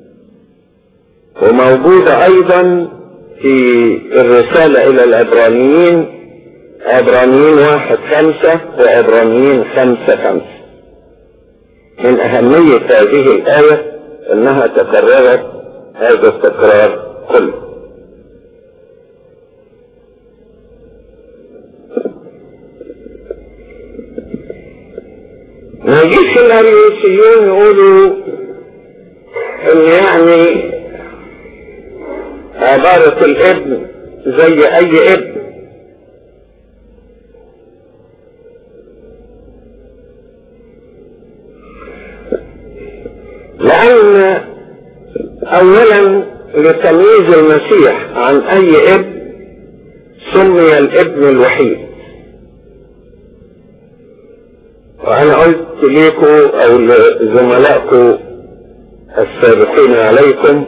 وموجودة أيضا في الرسالة إلى العبرانيين عبرانيين واحد خمسة وعبرانيين خمسة خمسة من أهمية هذه الآية أنها تكررت هذا التكرار كله ما يجيش الأريوسيون يقولوا إن يعني عبارة الابن زي أي ابن لأن أولا لتمييز المسيح عن أي ابن سمي الابن الوحيد وأنا قلت ليكم أو لزملائكم السابقين عليكم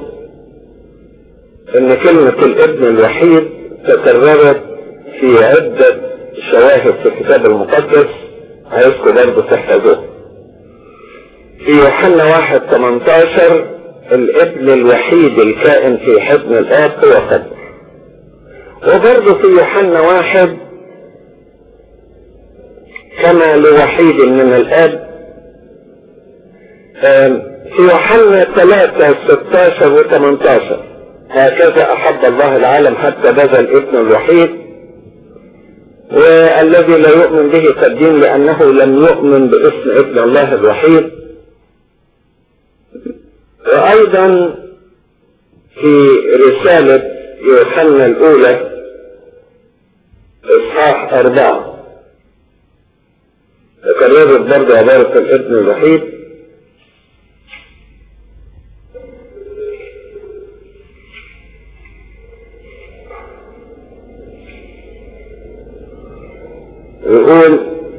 إن كلمة الابن الوحيد تكررت في عدة شواهد في الكتاب المقدس عايزكم برضه تحفظوها في يوحنا واحد 18 الابن الوحيد الكائن في حضن الاب هو قدر وبرضه في يوحنا واحد كما لوحيد من الاب في يوحنا 3 16 و 18 هكذا احب الله العالم حتى بذل ابنه الوحيد والذي لا يؤمن به قدين لانه لم يؤمن باسم ابن الله الوحيد وأيضا في رسالة يوحنا الأولى إصحاح أربعة تكررت برضه عبارة الابن الوحيد يقول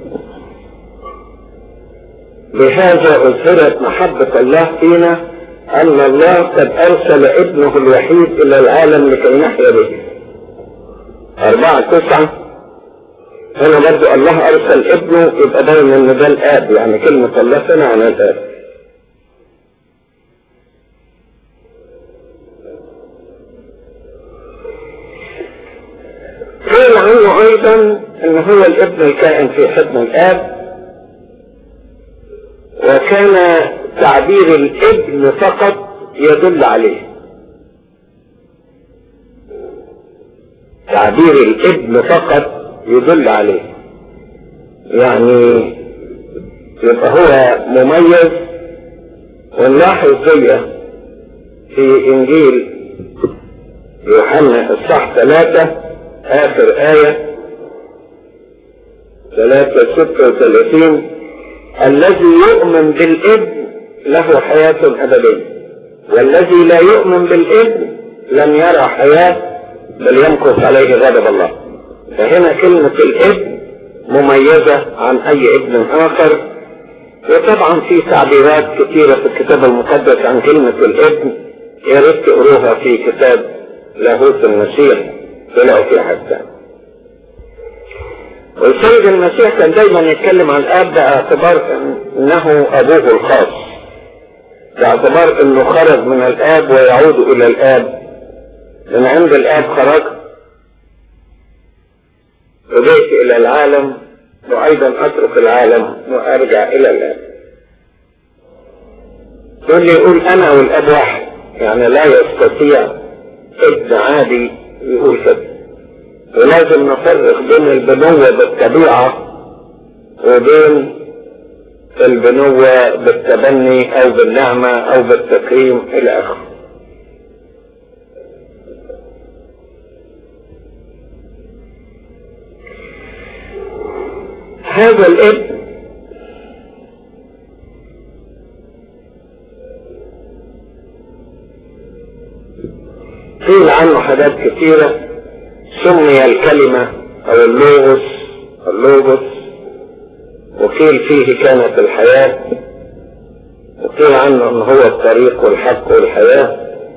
بهذا أظهرت محبة الله فينا أن الله قد أرسل ابنه الوحيد إلى العالم لكي نحيا به أربعة تسعة هنا برضو الله أرسل ابنه يبقى باين إن ده الآب يعني كلمة الله سنة عن الآب قيل عنه أيضا إن هو الابن الكائن في حضن الآب وكان تعبير الابن فقط يدل عليه تعبير الابن فقط يدل عليه يعني يبقى هو مميز ونلاحظ زي في انجيل يوحنا الصح ثلاثة اخر آية ثلاثة ستة وثلاثين الذي يؤمن بالابن له حياة أبدية والذي لا يؤمن بالابن لم يرى حياة بل يمكث عليه غضب الله فهنا كلمة الابن مميزة عن أي ابن آخر وطبعا في تعبيرات كثيرة في الكتاب المقدس عن كلمة الابن يا ريت تقروها في كتاب لاهوت المسيح تلاقوا فيها حتى والسيد المسيح كان دايما يتكلم عن الاب باعتبار انه ابوه الخاص باعتبار انه خرج من الاب ويعود الى الاب من عند الاب خرج وجئت الى العالم وايضا اترك العالم وارجع الى الاب دول يقول انا والاب واحد يعني لا يستطيع ابن عادي يقول كده ولازم نفرق بين البنوة بالطبيعة وبين البنوة بالتبني او بالنعمة او بالتكريم الى اخره هذا الابن قيل عنه حاجات كثيرة سمي الكلمة او اللوغوس اللوغوس وقيل فيه كانت الحياة وقيل عنه ان هو الطريق والحق والحياة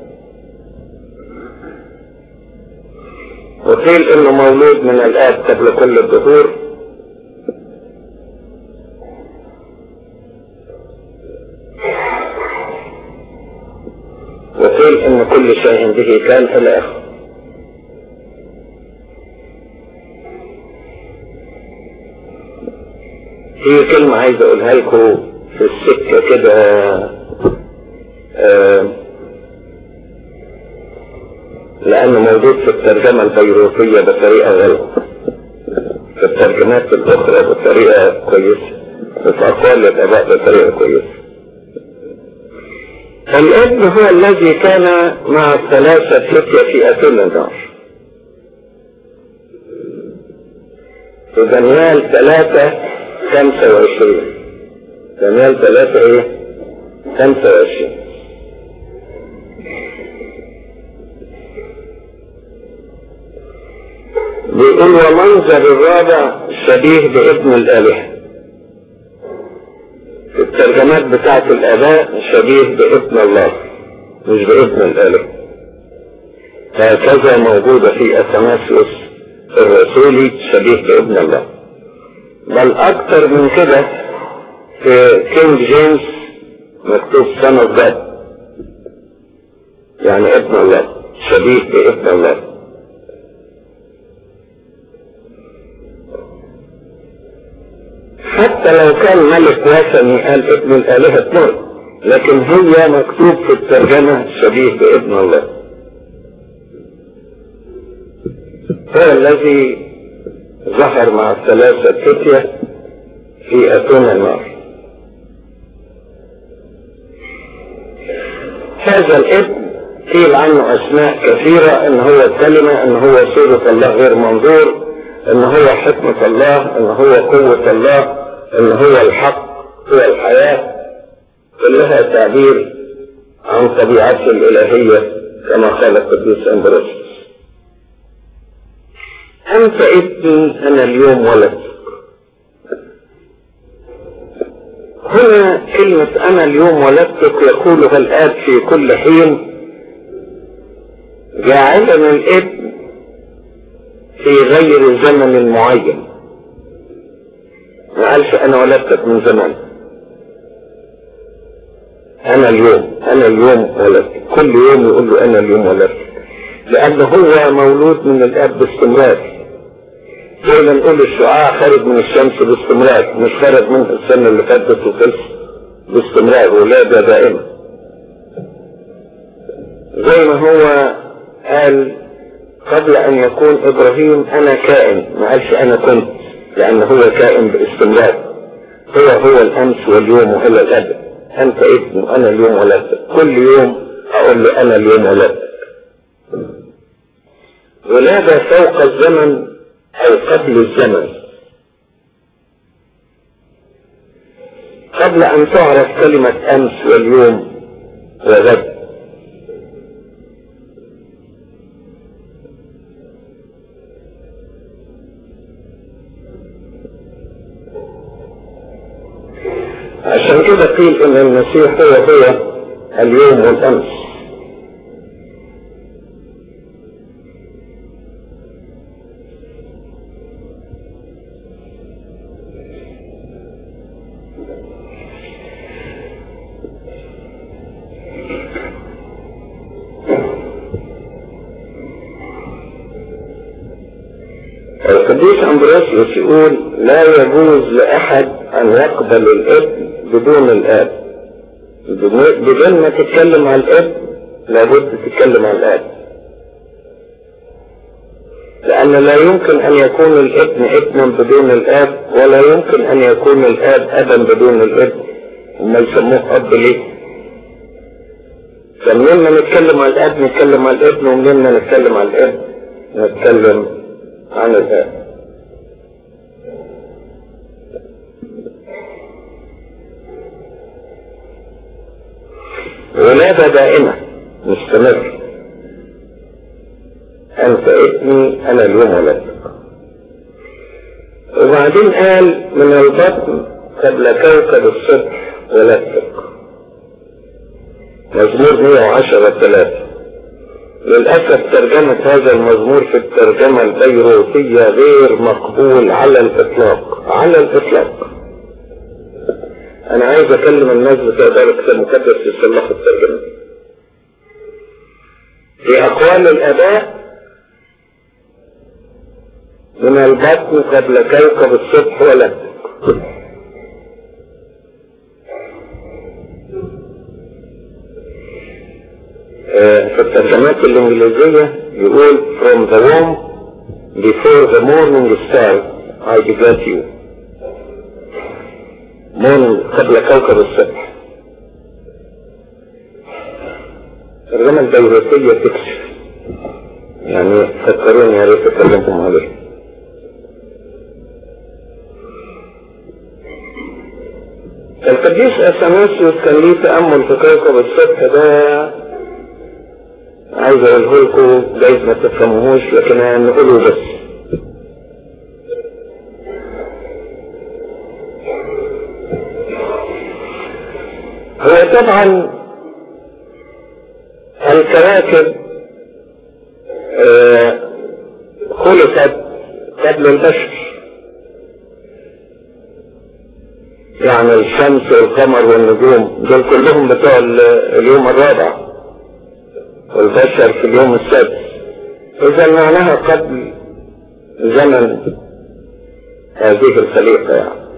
وقيل انه مولود من الاب قبل كل الدهور وقيل ان كل شيء به كان الى اخره في كلمة عايز اقولها لكم في السكة كده آه لانه موجود في الترجمة البيروتية بطريقة غلط في الترجمات الاخرى بطريقة كويسة وفي اقوال الاباء بطريقة كويسة الابن هو الذي كان مع الثلاثة فتية في أتون النار في دانيال ثلاثة خمسة وعشرين دانيال ثلاثة ايه خمسة وعشرين بيقول ومنظر الرابع شبيه بابن الآلهة في الترجمات بتاعت الآباء شبيه بابن الله مش بابن الآلهة هكذا موجودة في أثناسيوس الرسولي شبيه بابن الله بل أكتر من كده في كينج جيمس مكتوب سنة جاد يعني ابن الله شبيه بابن الله حتى لو كان ملك وثني قال ابن الآلهة نور لكن هي مكتوب في الترجمة شبيه بابن الله هو الذي ظهر مع الثلاثة فتية في أتون النار هذا الابن قيل عنه أسماء كثيرة إن هو الكلمة إن هو صورة الله غير منظور إن هو حكمة الله إن هو قوة الله إن هو الحق هو الحياة كلها تعبير عن طبيعته الإلهية كما قال القديس أندروسيوس أنت ابني أنا اليوم ولدت هنا كلمة أنا اليوم ولدتك يقولها الآب في كل حين جاعلا الابن في غير زمن معين ما قالش أنا ولدتك من زمان أنا اليوم أنا اليوم ولدتك كل يوم يقول له أنا اليوم ولدتك لأن هو مولود من الآب باستمرار زي ما نقول الشعاع خارج من الشمس باستمرار مش خرج منها السنة اللي فاتت وخلص باستمرار ولادة دائمة زي ما هو قال قبل ان يكون ابراهيم انا كائن ما قالش انا كنت لان هو كائن باستمرار هو هو الامس واليوم والى الابد انت ابن وانا اليوم ولدتك كل يوم اقول له انا اليوم ولدتك ولادة فوق الزمن او قبل الزمن قبل ان تعرف كلمة امس واليوم وغد عشان كده قيل ان المسيح هو هو اليوم والامس القديس أمبروسيوس يقول لا يجوز لأحد أن يقبل الابن بدون الآب بدون ما تتكلم عن الابن لابد تتكلم عن الآب لأن لا يمكن أن يكون الابن ابنا بدون الآب ولا يمكن أن يكون الآب أبا بدون الابن وما يسموه أب ليه فمنين ما نتكلم عن الآب نتكلم عن الابن ومنين ما نتكلم عن الابن نتكلم عن الآب ولادة دائمة مستمر أنت ابني أنا اليوم ولدتك وبعد وبعدين قال من البطن قبل كوكب الصبح ولدتك مزمور 110 3 للأسف ترجمة هذا المزمور في الترجمة البيروتية غير مقبول على الإطلاق على الإطلاق أنا عايز أكلم الناس بتاع ذلك المقدس يصلحوا الترجمة في أقوال الآباء من البطن قبل كوكب الصبح ولدتك في الترجمات الإنجليزية يقول from the womb before the morning star I begat you morning قبل كوكب الصبح الترجمة البيروتية تكشف يعني فكروني يا ريت اتكلمتم عليه القديس اثناسيوس كان ليه تأمل في كوكب الصبح ده عايز اقوله لكم جايز ما تفهموهوش لكن هنقوله بس هو طبعا الكواكب آه خلقت قبل البشر يعني الشمس والقمر والنجوم دول كلهم بتوع اليوم الرابع والبشر في اليوم السادس إذا معناها قبل زمن هذه الخليقة يعني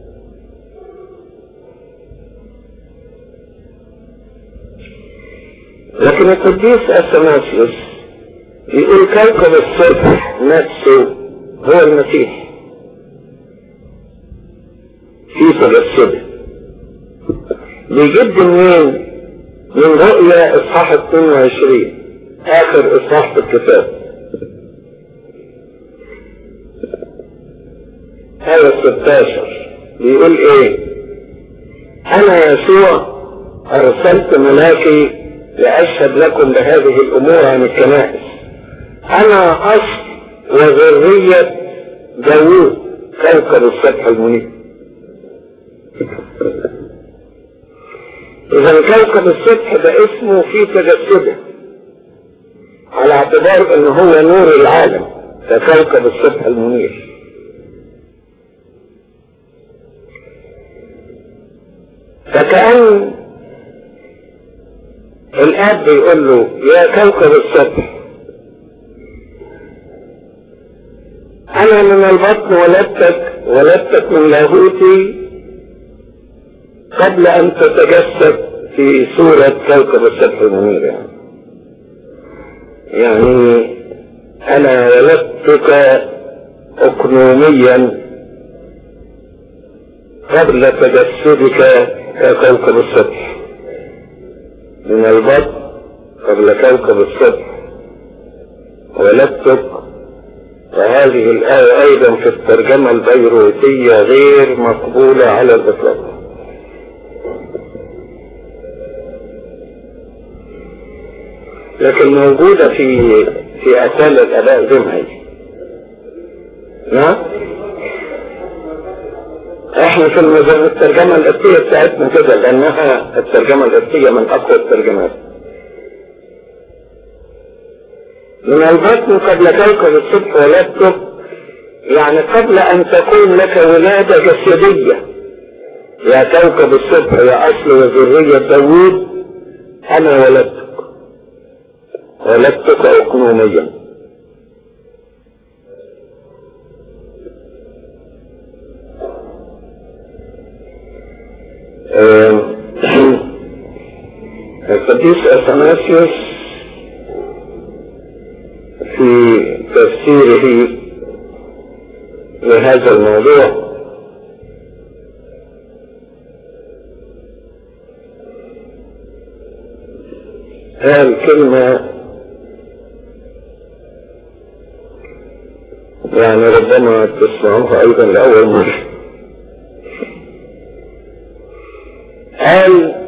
لكن القديس اثناسيوس يقول كوكب الصبح نفسه هو المسيح في تجسده بيجد منين من رؤيا اصحاح 22 اخر اصحاح في الكتاب آية 16 بيقول ايه انا يسوع ارسلت ملاكي لاشهد لكم بهذه الامور عن الكنائس انا اصل وذرية داوود كوكب السطح المنير اذا كوكب السطح ده اسمه في تجسده على اعتبار ان هو نور العالم ككوكب السطح المنير فكأن الاب بيقول له يا كوكب السطح انا من البطن ولدتك ولدتك من لاهوتي قبل ان تتجسد في صورة كوكب السطح المنير يعني يعني انا ولدتك اقنوميا قبل تجسدك ككوكب السطح من البطن قبل كوكب السطح ولدتك وهذه الآية أيضا في الترجمة البيروتية غير مقبولة على الإطلاق لكن موجودة في في أسال الآباء زمهي نعم احنا في المزار الترجمة القبطية بتاعتنا كده لأنها الترجمة القبطية من أقوى الترجمات من البطن قبل كوكب الصبح ولدتك يعني قبل أن تكون لك ولادة جسدية يا كوكب الصبح يا أصل وذرية داوود أنا ولدتك ولدتك أقنوميا القديس أثناسيوس في تفسيره لهذا الموضوع قال كلمة يعني ربما تسمعوها أيضا لأول مرة قال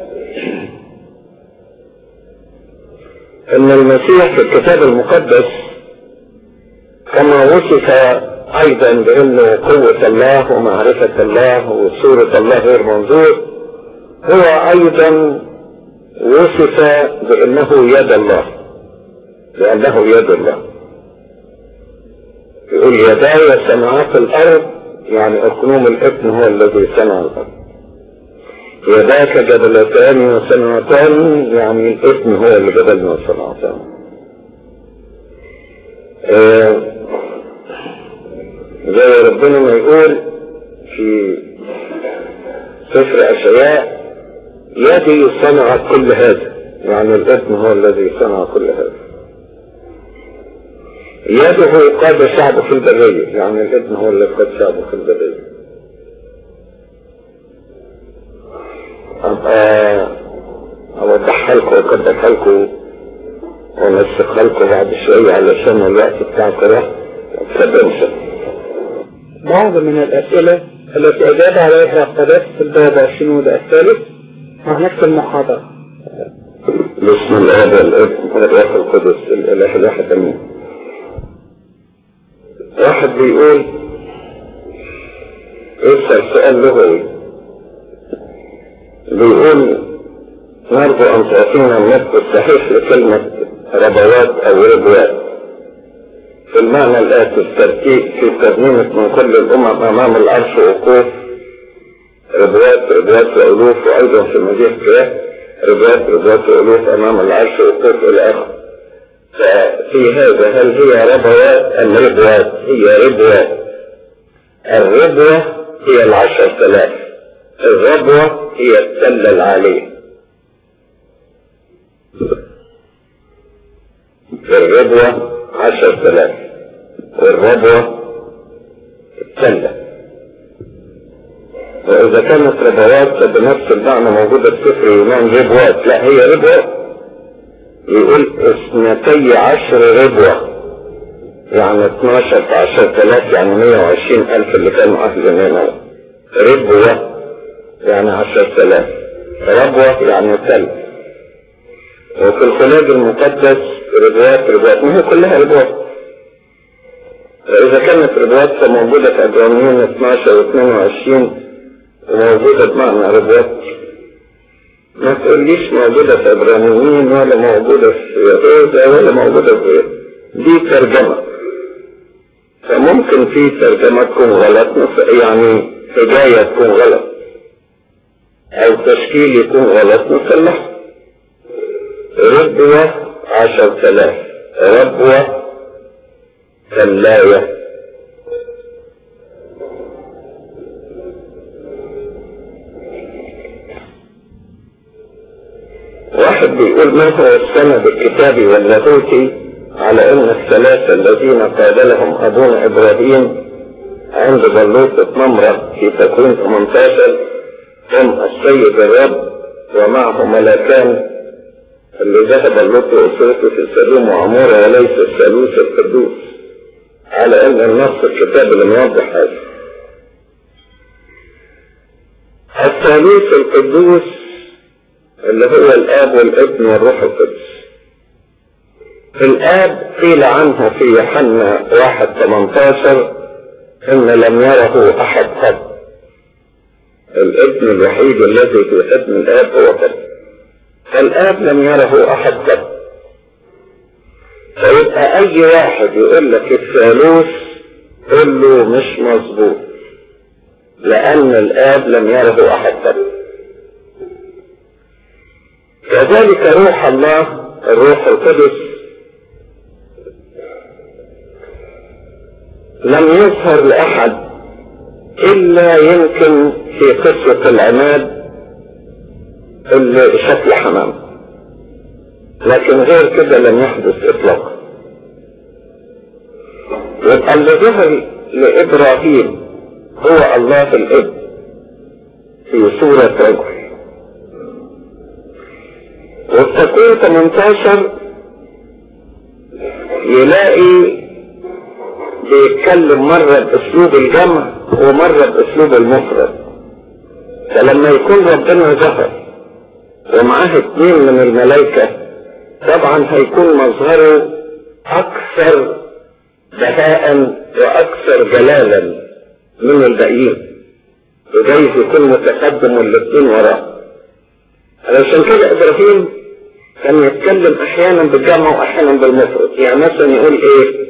ان المسيح في الكتاب المقدس كما وصف ايضا بانه قوة الله ومعرفة الله وصورة الله غير منظور هو ايضا وصف بانه يد الله لانه يد الله يقول يداي صنعات الارض يعني اقنوم الابن هو الذي صنع الارض يداك جبلتان وصنعتان يعني الابن هو اللي جبلنا وصنعتان آه زي ربنا ما يقول في سفر اشعياء يدي صنعت كل هذا يعني الابن هو الذي صنع كل هذا يده قاد شعبه في البرية يعني الابن هو اللي قاد شعبه في البرية أبقى أوضحها لكم وأكبرها لكم ونسخها لكم بعد شوية علشان الوقت بتاعكم راح تفضلوا بعض من الأسئلة التي أجاب عليها قداسة البابا الشنود الثالث مع نفس المحاضرة بسم الله والابن والروح القدس الاله الواحد امين واحد بيقول يسأل سؤال لغوي بيقول نرجو ان تعطينا النطق الصحيح لكلمة ربوات او ربوات في المعنى الآتي الترتيب في ترنيمة من كل الأمم أمام العرش وقوف ربوات ربوات وألوف وأيضا في مدينة كراه ربوات ربوات وألوف أمام العرش وقوف إلى آخره ففي هذا هل هي ربوات أم ربوات؟ هي ربوات الربوة هي العشر ثلاث الربوة هي السلة العالية الربوة عشر ثلاث والربوة السلة وإذا كانت ربوات بنفس المعنى موجودة في سفر يونان ربوات لا هي ربوة يقول اثنتي عشر ربوة يعني 12 في 10000 يعني 120 ألف اللي كانوا أهل نينوى ربوة يعني 10000 ربوة يعني سلة وفي الخلاج المقدس ربوات ربوات ما هي كلها ربوات إذا كانت ربوات فموجودة في أبراميين 12 و 22 وموجودة بمعنى ربوات ما تقوليش موجودة في إبرانيين ولا موجودة في يهوذا ولا موجودة في دي ترجمة فممكن في ترجمة تكون غلط يعني هداية تكون غلط أو تشكيل يكون غلط نصلحه ربوة عشر ثلاث ربوة ثلاية واحد بيقول ما هو السند الكتابي واللاهوتي على ان الثلاثة الذين قابلهم ابونا ابراهيم عند بلوطة نمرة في تكوين 18 هم السيد الرب ومعه ملكان اللي ذهب اللوط واسرته في سلوم وعمورة وليس الثالوث القدوس على ان النص الكتاب اللي يوضح هذا الثالوث القدوس اللي هو الاب والابن والروح القدس الاب قيل عنه في يوحنا واحد 18 ان لم يره احد قط الابن الوحيد الذي في ابن الاب هو قط فالاب لم يره احد قط فيبقى اي واحد يقول لك الثالوث قل له مش مظبوط لان الاب لم يره احد قط كذلك روح الله الروح القدس لم يظهر لأحد إلا يمكن في قصة العماد اللي شكل حمام لكن غير كده لم يحدث إطلاقا يبقى اللي ظهر لإبراهيم هو الله الإب في صورة رجل والتكوين 18 يلاقي بيتكلم مرة باسلوب الجمع ومرة باسلوب المفرد فلما يكون ربنا ظهر ومعاه اثنين من الملائكة طبعا هيكون مظهره اكثر بهاء واكثر جلالا من الباقيين وجايز يكون متقدم والاثنين وراه علشان كده ابراهيم كان يتكلم احيانا بالجمع واحيانا بالمفرد يعني مثلا يقول ايه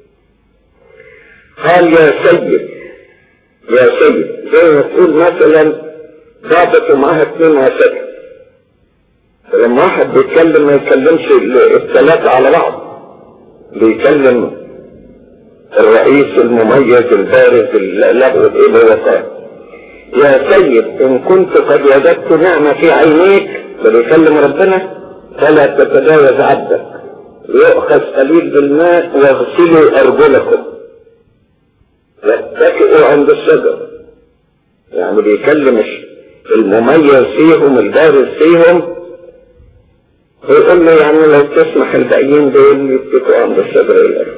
قال يا سيد يا سيد زي ما تقول مثلا ضابط ومعاها اثنين وسكت فلما واحد بيتكلم ما يتكلمش الثلاثة على بعض بيكلم الرئيس المميز البارز اللغو ايه هو قال يا سيد ان كنت قد وجدت نعمة في عينيك فبيكلم ربنا فلا تتجاوز عبدك يؤخذ قليل بالماء واغسلوا ارجلكم واتكئوا عند الشجر يعني بيكلم المميز فيهم البارز فيهم ويقول له يعني لو تسمح الباقيين دول يتكئوا عند الشجر الارض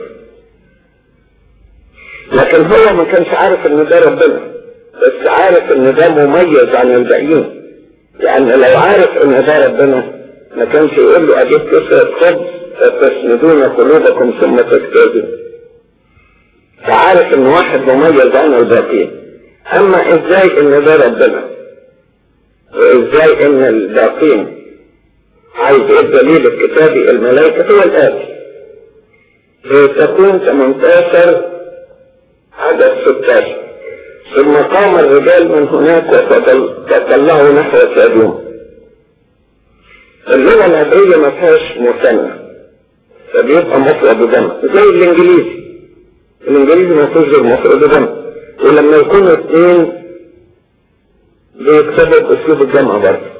لكن هو ما كانش عارف ان ده ربنا بس عارف ان ده مميز عن الباقيين يعني لو عارف ان ده ربنا ما كانش يقول له اجيب كسرة خبز فتسندون قلوبكم ثم تكتبون فعارف ان واحد مميز عن الباقيين اما ازاي ان ده ربنا وازاي ان الباقيين عايز ايه الدليل الكتابي الملائكة هو الآتي تكون 18 عدد 16 ثم قام الرجال من هناك وتطلعوا نحو سادوم اللغة العبرية ما فيهاش مثنى فبيبقى مفرد دم زي الانجليزي الانجليزي ما فيهوش غير مفرد دم ولما يكونوا اثنين بيكتبوا باسلوب الجمع برضه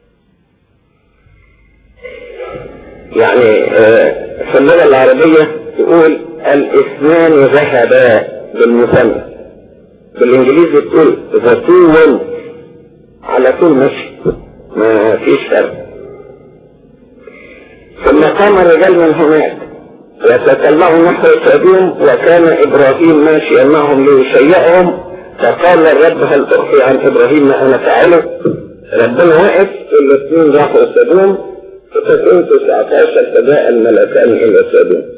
يعني في اللغة العربية تقول الاثنان ذهبا بالمثنى بالانجليزي تقول the two went على طول مشي ما فيش فرق ثم قام الرجال من هناك وتطلعوا نحو سبيل وكان ابراهيم ماشيا معهم ليشيعهم فقال الرب هل تخفي عن ابراهيم ما انا فعله ربنا واقف الاثنين راحوا سبيل فتكون 19 فجاء الملكان الى سبيل